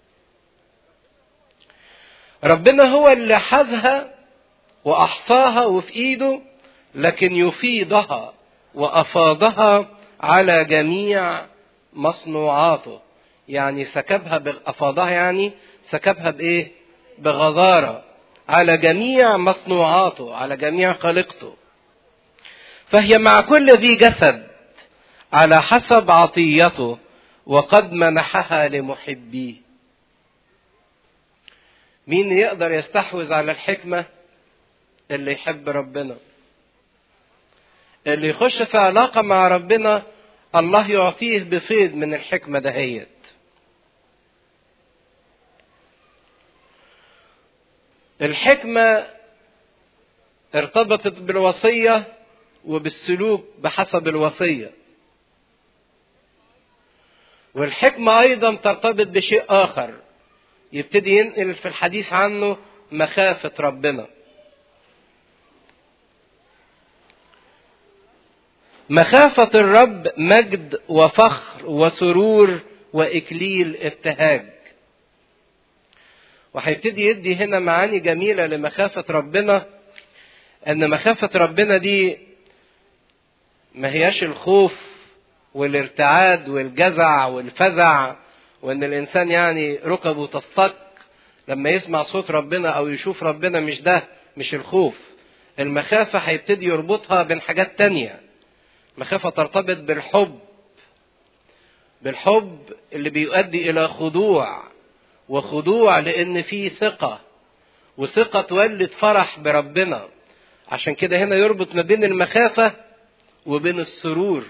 ربنا هو اللي حازها وأحصاها وفي إيده لكن يفيضها وأفاضها على جميع مصنوعاته يعني سكبها أفاضها يعني سكبها بإيه؟ بغزارة على جميع مصنوعاته على جميع خلقته فهي مع كل ذي جسد على حسب عطيته وقد منحها لمحبيه مين يقدر يستحوذ على الحكمة اللي يحب ربنا اللي يخش في علاقة مع ربنا الله يعطيه بفيض من الحكمة دهيت الحكمة ارتبطت بالوصية وبالسلوك بحسب الوصية والحكمة أيضا ترتبط بشيء آخر يبتدي ينقل في الحديث عنه مخافة ربنا مخافة الرب مجد وفخر وسرور وإكليل ابتهاج وهيبتدي يدي هنا معاني جميلة لمخافة ربنا أن مخافة ربنا دي ما هياش الخوف والارتعاد والجزع والفزع وان الانسان يعني ركبه تصطك لما يسمع صوت ربنا او يشوف ربنا مش ده مش الخوف المخافة هيبتدي يربطها بين حاجات تانية مخافة ترتبط بالحب بالحب اللي بيؤدي الى خضوع وخضوع لان في ثقة وثقة تولد فرح بربنا عشان كده هنا يربط ما بين المخافة وبين السرور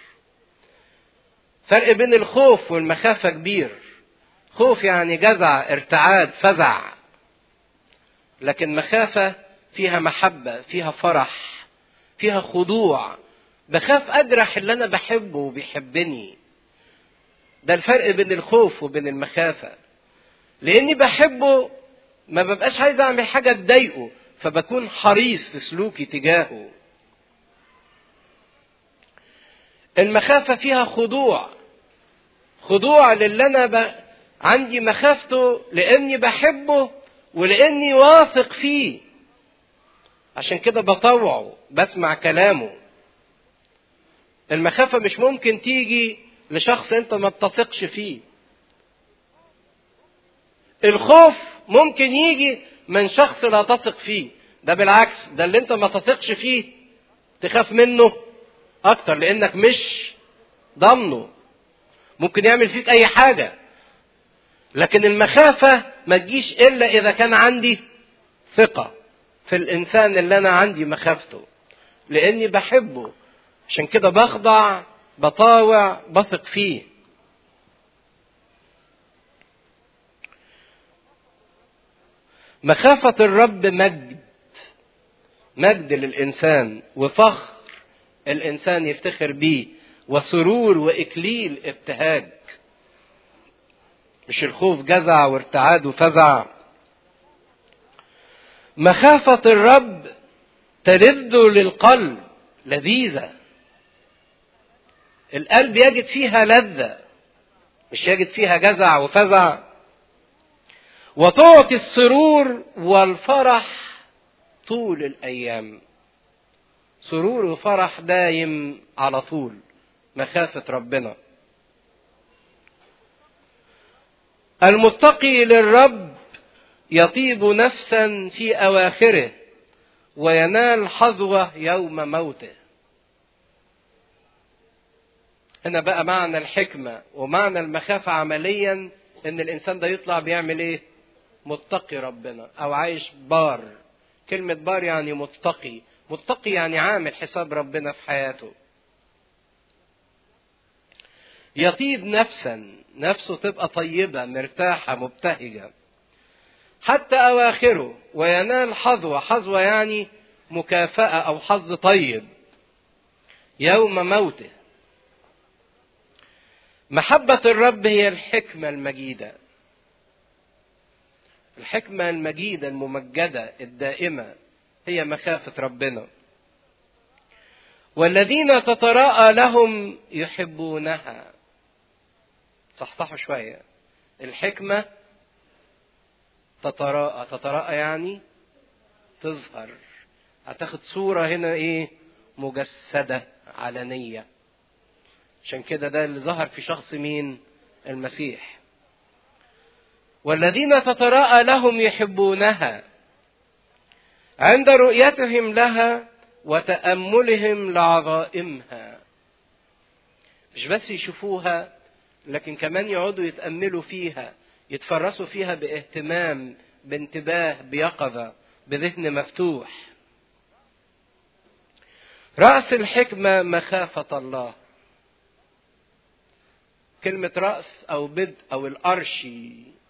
فرق بين الخوف والمخافة كبير خوف يعني جزع ارتعاد فزع لكن مخافة فيها محبة فيها فرح فيها خضوع بخاف أجرح اللي أنا بحبه وبيحبني ده الفرق بين الخوف وبين المخافة لأني بحبه ما ببقاش عايز أعمل حاجة تضايقه فبكون حريص في سلوكي تجاهه المخافة فيها خضوع خضوع للي أنا ب... عندي مخافته لأني بحبه ولأني واثق فيه عشان كده بطوعه بسمع كلامه المخافة مش ممكن تيجي لشخص أنت ما بتثقش فيه الخوف ممكن يجي من شخص لا تثق فيه ده بالعكس ده اللي انت ما تثقش فيه تخاف منه اكتر لانك مش ضامنه ممكن يعمل فيك اي حاجة لكن المخافة ما تجيش الا اذا كان عندي ثقة في الانسان اللي انا عندي مخافته لاني بحبه عشان كده بخضع بطاوع بثق فيه مخافة الرب مجد مجد للإنسان وفخر الإنسان يفتخر بيه وسرور وإكليل ابتهاج مش الخوف جزع وارتعاد وفزع مخافة الرب تلذ للقلب لذيذة القلب يجد فيها لذة مش يجد فيها جزع وفزع وتعطي السرور والفرح طول الايام سرور وفرح دايم على طول مخافة ربنا المتقي للرب يطيب نفسا في أواخره وينال حظوة يوم موته هنا بقى معنى الحكمة ومعنى المخافة عمليا ان الانسان ده يطلع بيعمل ايه متقي ربنا او عايش بار كلمة بار يعني متقي متقي يعني عامل حساب ربنا في حياته يطيب نفسا نفسه تبقى طيبة مرتاحة مبتهجة حتى أواخره وينال حظوة حظوة يعني مكافأة أو حظ طيب يوم موته محبة الرب هي الحكمة المجيدة الحكمة المجيدة الممجدة الدائمة هي مخافة ربنا والذين تتراءى لهم يحبونها صحصحوا شوية الحكمة تتراءى تتراءى يعني تظهر هتاخد صورة هنا ايه مجسدة علنية عشان كده ده اللي ظهر في شخص مين المسيح والذين تتراءى لهم يحبونها عند رؤيتهم لها وتأملهم لعظائمها مش بس يشوفوها لكن كمان يقعدوا يتأملوا فيها يتفرسوا فيها باهتمام بانتباه بيقظة بذهن مفتوح رأس الحكمة مخافة الله كلمة رأس أو بدء أو الأرشي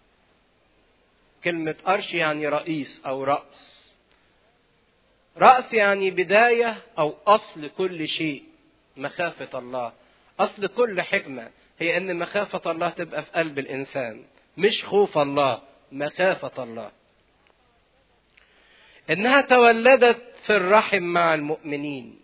كلمة أرشي يعني رئيس أو رأس رأس يعني بداية أو أصل كل شيء مخافة الله أصل كل حكمة هي أن مخافة الله تبقى في قلب الإنسان مش خوف الله مخافة الله إنها تولدت في الرحم مع المؤمنين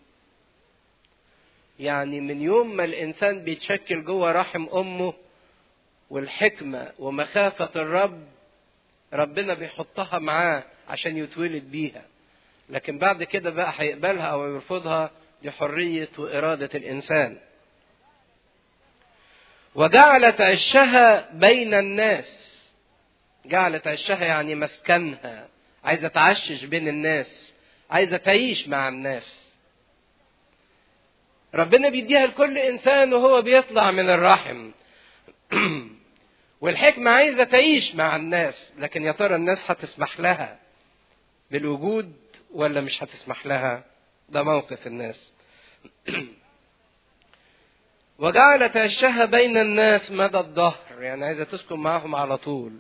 يعني من يوم ما الإنسان بيتشكل جوه رحم أمه والحكمة ومخافة الرب ربنا بيحطها معاه عشان يتولد بيها لكن بعد كده بقى هيقبلها أو يرفضها دي حرية وإرادة الإنسان وجعلت عشها بين الناس جعلت عشها يعني مسكنها عايزة تعشش بين الناس عايزة تعيش مع الناس ربنا بيديها لكل إنسان وهو بيطلع من الرحم والحكمة عايزة تعيش مع الناس لكن يا ترى الناس هتسمح لها بالوجود ولا مش هتسمح لها ده موقف الناس وجعلت عشها بين الناس مدى الظهر يعني عايزة تسكن معهم على طول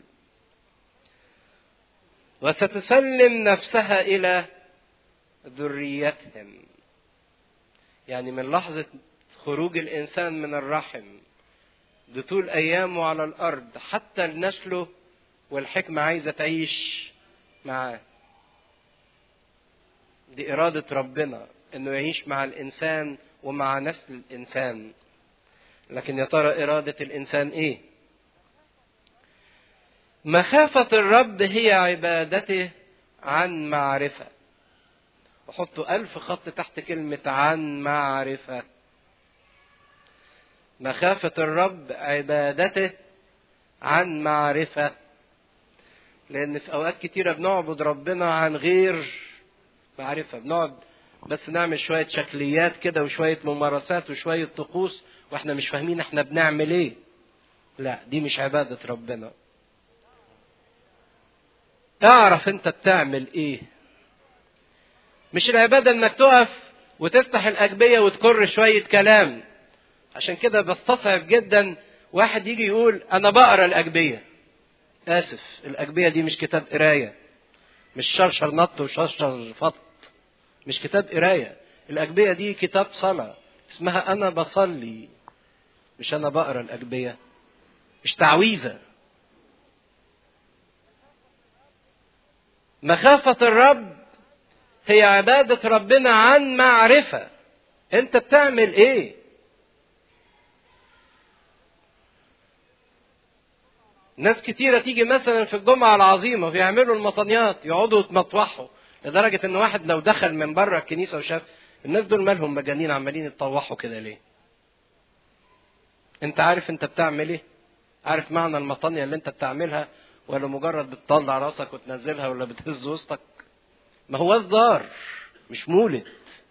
وستسلم نفسها إلى ذريتهم يعني من لحظة خروج الإنسان من الرحم بطول أيامه على الأرض حتى نسله والحكمة عايزة تعيش معاه دي إرادة ربنا إنه يعيش مع الإنسان ومع نسل الإنسان لكن يا ترى إرادة الإنسان إيه؟ مخافة الرب هي عبادته عن معرفة وحطوا ألف خط تحت كلمة عن معرفة مخافة الرب عبادته عن معرفة لأن في أوقات كتيرة بنعبد ربنا عن غير معرفة بنقعد بس نعمل شوية شكليات كده وشوية ممارسات وشوية طقوس واحنا مش فاهمين احنا بنعمل ايه لا دي مش عبادة ربنا اعرف انت بتعمل ايه مش العبادة انك تقف وتفتح الأجبية وتكر شوية كلام عشان كده بستصعب جدا واحد يجي يقول أنا بقرا الأجبية آسف الأجبية دي مش كتاب قراية مش شرشر نط وشرشر فط مش كتاب قراية الأجبية دي كتاب صلاة اسمها أنا بصلي مش أنا بقرا الأجبية مش تعويذة مخافة الرب هي عبادة ربنا عن معرفة انت بتعمل ايه ناس كتيرة تيجي مثلا في الجمعة العظيمة ويعملوا المطنيات يقعدوا يتمطوحوا لدرجة ان واحد لو دخل من بره الكنيسة وشاف الناس دول مالهم مجانين عمالين يتطوحوا كده ليه انت عارف انت بتعمل ايه عارف معنى المطانية اللي انت بتعملها ولا مجرد بتطلع راسك وتنزلها ولا بتهز وسطك ما هو اصدار مش مولد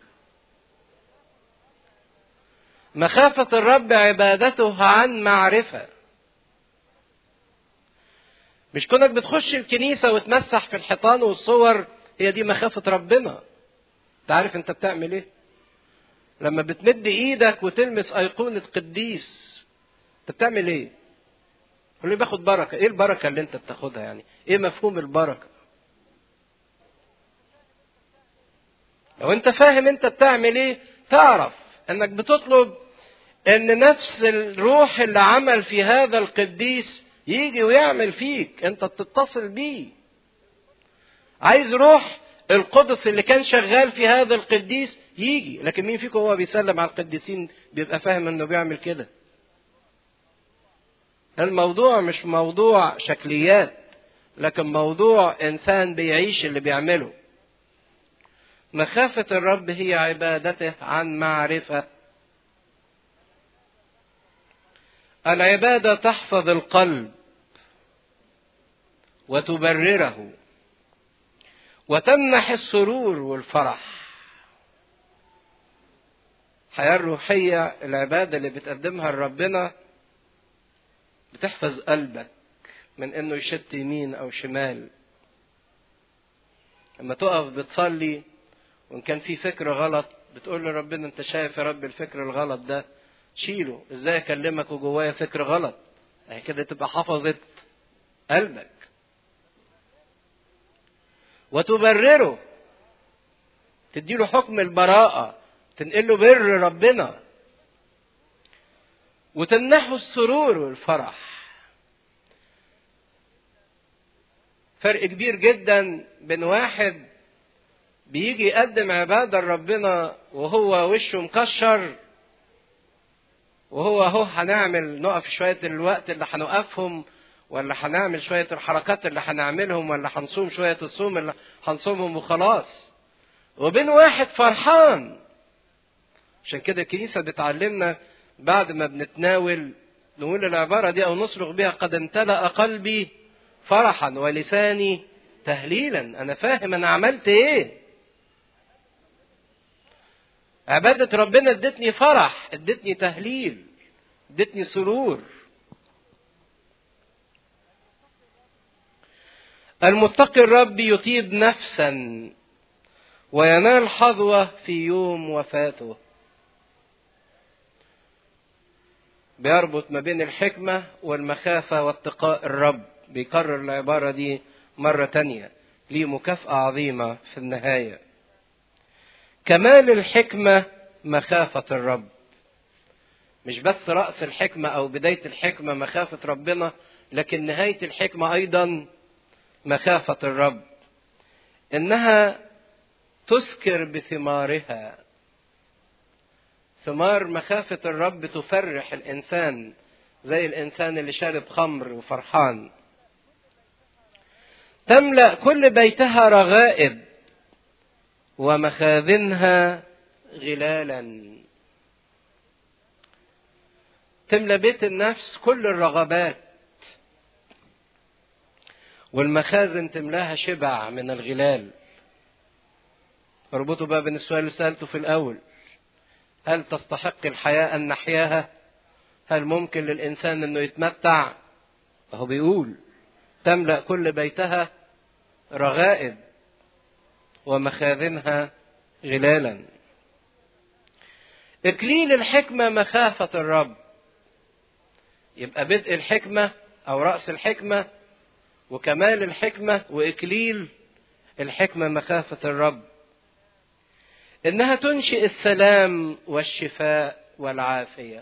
مخافة الرب عبادته عن معرفة مش كونك بتخش الكنيسة وتمسح في الحيطان والصور هي دي مخافة ربنا انت عارف انت بتعمل ايه لما بتمد ايدك وتلمس ايقونة قديس انت بتعمل ايه اللي باخد بركة ايه البركة اللي انت بتاخدها يعني ايه مفهوم البركة لو انت فاهم انت بتعمل ايه تعرف انك بتطلب ان نفس الروح اللي عمل في هذا القديس يجي ويعمل فيك انت بتتصل بيه عايز روح القدس اللي كان شغال في هذا القديس يجي لكن مين فيكم هو بيسلم على القديسين بيبقى فاهم انه بيعمل كده الموضوع مش موضوع شكليات لكن موضوع انسان بيعيش اللي بيعمله مخافة الرب هي عبادته عن معرفة العبادة تحفظ القلب وتبرره وتمنح السرور والفرح الحياة الروحية العبادة اللي بتقدمها لربنا بتحفظ قلبك من انه يشت يمين او شمال لما تقف بتصلي وان كان في فكر غلط بتقول لربنا انت شايف يا رب الفكر الغلط ده شيله ازاي اكلمك وجوايا فكر غلط اهي كده تبقى حفظت قلبك وتبرره تديله حكم البراءة تنقله بر ربنا وتمنحه السرور والفرح فرق كبير جدا بين واحد بيجي يقدم عبادة لربنا وهو وشه مكشر وهو اهو هنعمل نقف شوية الوقت اللي هنوقفهم ولا هنعمل شوية الحركات اللي هنعملهم ولا هنصوم شوية الصوم اللي هنصومهم وخلاص وبين واحد فرحان عشان كده الكنيسة بتعلمنا بعد ما بنتناول نقول العبارة دي أو نصرخ بها قد امتلأ قلبي فرحا ولساني تهليلا أنا فاهم أنا عملت إيه عبادة ربنا ادتني فرح ادتني تهليل ادتني سرور المتقي الرب يطيب نفسا وينال حظوة في يوم وفاته بيربط ما بين الحكمة والمخافة واتقاء الرب بيكرر العبارة دي مرة تانية ليه مكافأة عظيمة في النهاية كمال الحكمة مخافة الرب مش بس رأس الحكمة أو بداية الحكمة مخافة ربنا لكن نهاية الحكمة أيضا مخافة الرب إنها تسكر بثمارها ثمار مخافة الرب تفرح الإنسان زي الإنسان اللي شارب خمر وفرحان تملأ كل بيتها رغائب ومخازنها غلالا تملى بيت النفس كل الرغبات والمخازن تملاها شبع من الغلال اربطوا بقى بين السؤال اللي سألته في الأول هل تستحق الحياة أن نحياها هل ممكن للإنسان أنه يتمتع فهو بيقول تملأ كل بيتها رغائب ومخازنها غلالا إكليل الحكمة مخافة الرب يبقى بدء الحكمة أو رأس الحكمة وكمال الحكمة وإكليل الحكمة مخافة الرب إنها تنشئ السلام والشفاء والعافية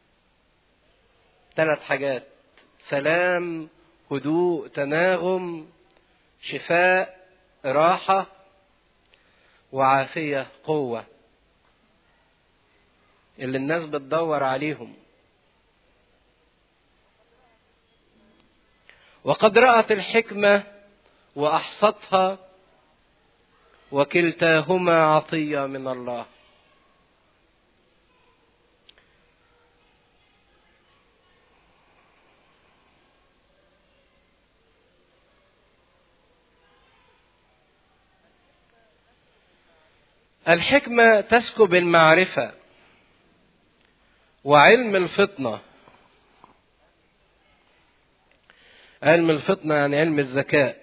ثلاث حاجات سلام هدوء تناغم شفاء راحة وعافية قوة اللي الناس بتدور عليهم وقد رأت الحكمة وأحصتها وكلتاهما عطية من الله الحكمة تسكب المعرفة وعلم الفطنة علم الفطنة يعني علم الذكاء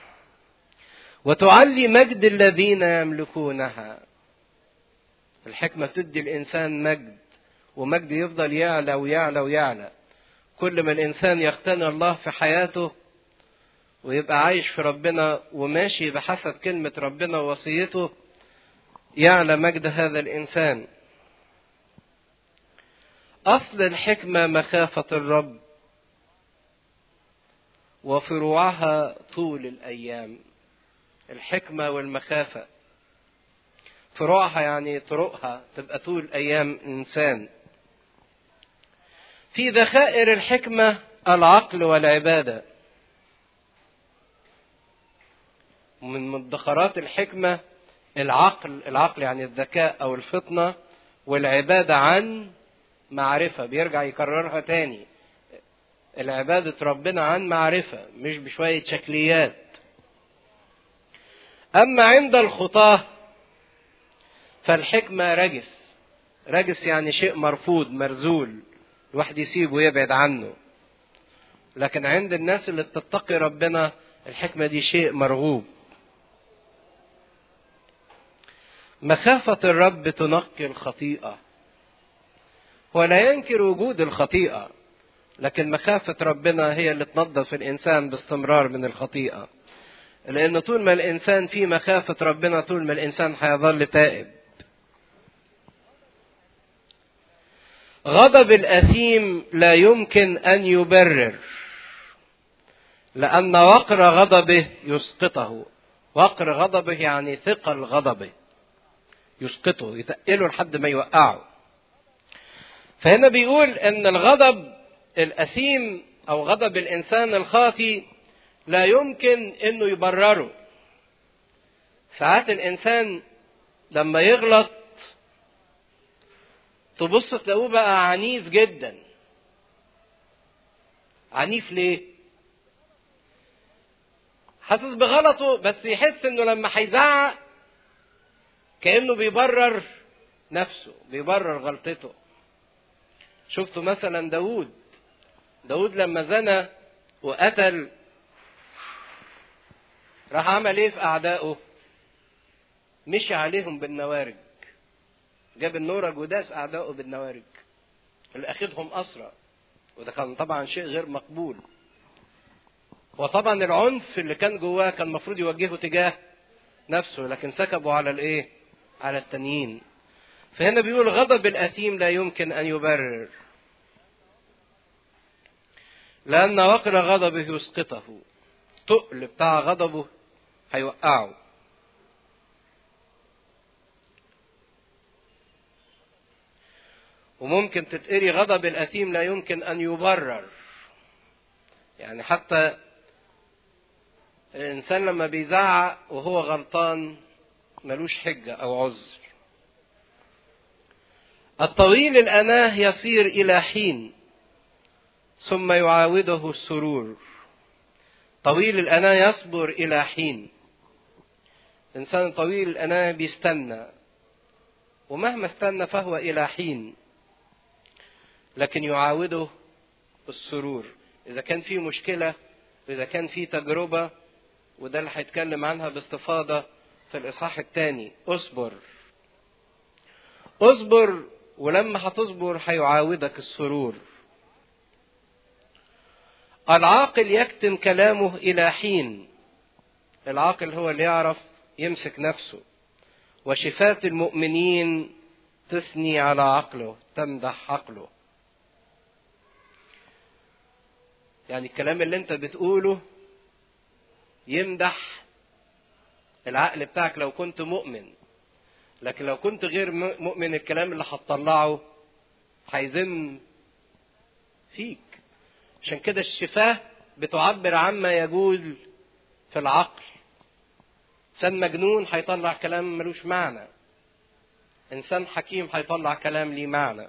وتعلي مجد الذين يملكونها الحكمة تدي الإنسان مجد ومجد يفضل يعلى ويعلى ويعلى كل ما الإنسان يقتنع الله في حياته ويبقى عايش في ربنا وماشي بحسب كلمة ربنا ووصيته يعلى مجد هذا الإنسان أصل الحكمة مخافة الرب وفروعها طول الأيام الحكمة والمخافة فروعها يعني طرقها تبقى طول أيام الإنسان في ذخائر الحكمة العقل والعبادة من مدخرات الحكمة العقل العقل يعني الذكاء أو الفطنة والعبادة عن معرفة بيرجع يكررها تاني العبادة ربنا عن معرفة مش بشوية شكليات أما عند الخطاة فالحكمة رجس رجس يعني شيء مرفوض مرزول الواحد يسيبه ويبعد عنه لكن عند الناس اللي بتتقي ربنا الحكمة دي شيء مرغوب مخافة الرب تنقي الخطيئة هو لا ينكر وجود الخطيئة لكن مخافة ربنا هي اللي تنظف الإنسان باستمرار من الخطيئة لأن طول ما الإنسان في مخافة ربنا طول ما الإنسان هيظل تائب غضب الأثيم لا يمكن أن يبرر لأن وقر غضبه يسقطه وقر غضبه يعني ثقل غضبه يسقطه يتقله لحد ما يوقعه فهنا بيقول ان الغضب الاثيم او غضب الانسان الخاطي لا يمكن انه يبرره ساعات الانسان لما يغلط تبص تلاقوه بقى عنيف جدا عنيف ليه حاسس بغلطه بس يحس انه لما هيزعق كانه بيبرر نفسه بيبرر غلطته شفتوا مثلا داود داود لما زنى وقتل راح عمل ايه في اعدائه مشي عليهم بالنوارج جاب النورج وداس اعدائه بالنوارج اللي اخدهم اسرى وده كان طبعا شيء غير مقبول وطبعا العنف اللي كان جواه كان المفروض يوجهه تجاه نفسه لكن سكبوا على الايه على التانيين فهنا بيقول غضب الأثيم لا يمكن أن يبرر لأن وقر غضبه يسقطه تقل بتاع غضبه هيوقعه وممكن تتقري غضب الأثيم لا يمكن أن يبرر يعني حتى الإنسان لما بيزعق وهو غلطان ملوش حجة أو عذر الطويل الأناه يصير إلى حين ثم يعاوده السرور طويل الأناه يصبر إلى حين إنسان طويل الأناه بيستنى ومهما استنى فهو إلى حين لكن يعاوده السرور إذا كان في مشكلة إذا كان في تجربة وده اللي هيتكلم عنها باستفاضة في الإصحاح الثاني اصبر اصبر ولما هتصبر هيعاودك السرور العاقل يكتم كلامه إلى حين العاقل هو اللي يعرف يمسك نفسه وشفاة المؤمنين تثني على عقله تمدح عقله يعني الكلام اللي انت بتقوله يمدح العقل بتاعك لو كنت مؤمن لكن لو كنت غير مؤمن الكلام اللي هتطلعه هيذم فيك عشان كده الشفاه بتعبر عما يجوز في العقل انسان مجنون هيطلع كلام ملوش معنى انسان حكيم هيطلع كلام ليه معنى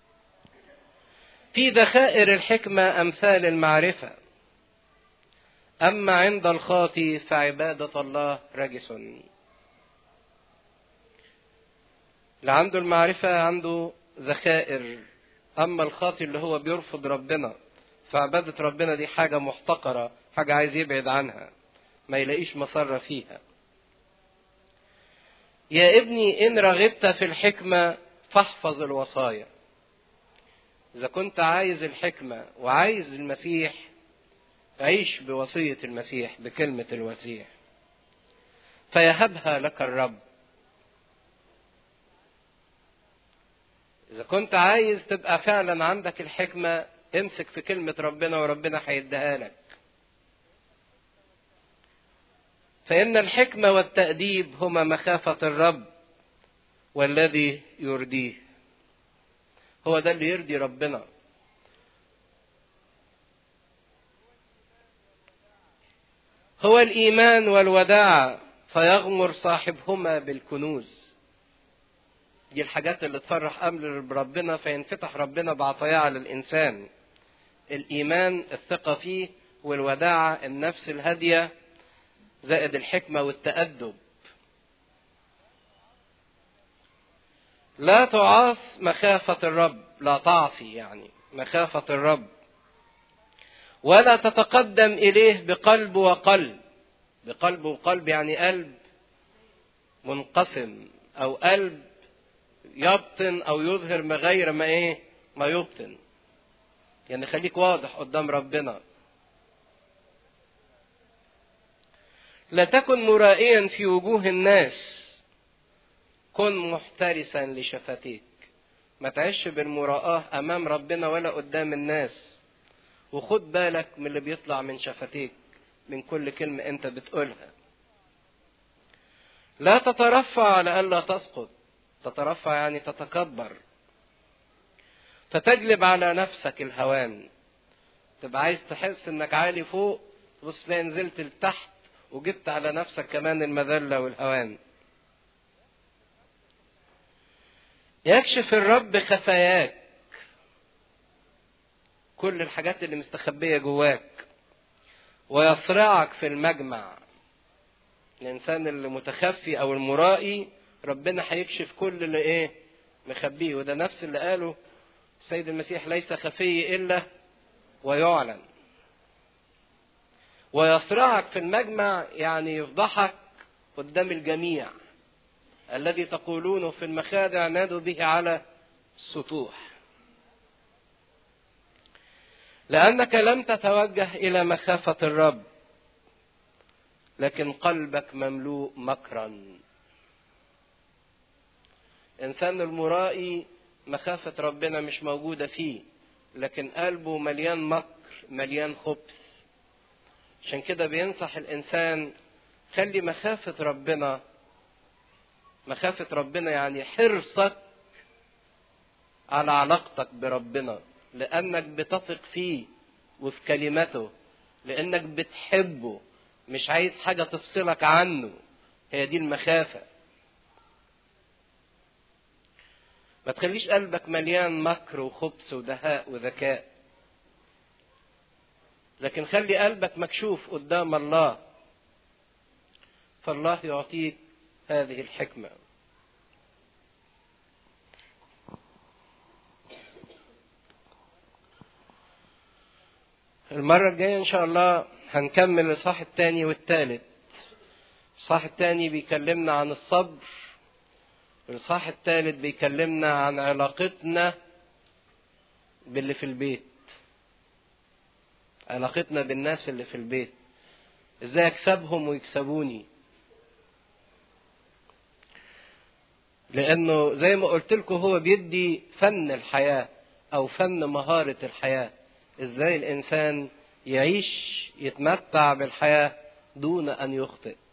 في ذخائر الحكمه امثال المعرفه أما عند الخاطي فعبادة الله رجس اللي عنده المعرفة عنده ذخائر أما الخاطي اللي هو بيرفض ربنا فعبادة ربنا دي حاجة محتقرة حاجة عايز يبعد عنها ما يلاقيش مسرة فيها يا ابني إن رغبت في الحكمة فاحفظ الوصايا إذا كنت عايز الحكمة وعايز المسيح عيش بوصية المسيح بكلمة المسيح فيهبها لك الرب إذا كنت عايز تبقى فعلا عندك الحكمة امسك في كلمة ربنا وربنا هيديها لك فإن الحكمة والتأديب هما مخافة الرب والذي يرضيه هو ده اللي يرضي ربنا هو الإيمان والوداع فيغمر صاحبهما بالكنوز دي الحاجات اللي تفرح أمر ربنا فينفتح ربنا بعطاياه على الإنسان الإيمان الثقة فيه والوداعة النفس الهادية زائد الحكمة والتأدب لا تعاص مخافة الرب لا تعصي يعني مخافة الرب ولا تتقدم إليه بقلب وقلب بقلب وقلب يعني قلب منقسم أو قلب يبطن أو يظهر ما غير ما إيه ما يبطن يعني خليك واضح قدام ربنا لا تكن مرائيا في وجوه الناس كن محترسا لشفتيك ما تعيش بالمراءة أمام ربنا ولا قدام الناس وخد بالك من اللي بيطلع من شفتيك من كل كلمة أنت بتقولها لا تترفع على ألا تسقط تترفع يعني تتكبر فتجلب على نفسك الهوان تبقى عايز تحس انك عالي فوق بص تلاقي نزلت لتحت وجبت على نفسك كمان المذلة والهوان يكشف الرب خفاياك كل الحاجات اللي مستخبية جواك ويصرعك في المجمع الإنسان اللي متخفي أو المرائي ربنا هيكشف كل اللي إيه مخبيه وده نفس اللي قاله السيد المسيح ليس خفي إلا ويعلن ويصرعك في المجمع يعني يفضحك قدام الجميع الذي تقولونه في المخادع نادوا به على السطوح لأنك لم تتوجه إلى مخافة الرب لكن قلبك مملوء مكرا إنسان المرائي مخافة ربنا مش موجودة فيه لكن قلبه مليان مكر مليان خبث عشان كده بينصح الإنسان خلي مخافة ربنا مخافة ربنا يعني حرصك على علاقتك بربنا لأنك بتثق فيه وفي كلمته لأنك بتحبه مش عايز حاجة تفصلك عنه هي دي المخافة ما تخليش قلبك مليان مكر وخبث ودهاء وذكاء لكن خلي قلبك مكشوف قدام الله فالله يعطيك هذه الحكمة المرة الجاية إن شاء الله هنكمل الإصحاح الثاني والثالث الإصحاح الثاني بيكلمنا عن الصبر الإصحاح الثالث بيكلمنا عن علاقتنا باللي في البيت علاقتنا بالناس اللي في البيت ازاي اكسبهم ويكسبوني لانه زي ما قلت لكم هو بيدي فن الحياه او فن مهاره الحياه ازاي الانسان يعيش يتمتع بالحياه دون ان يخطئ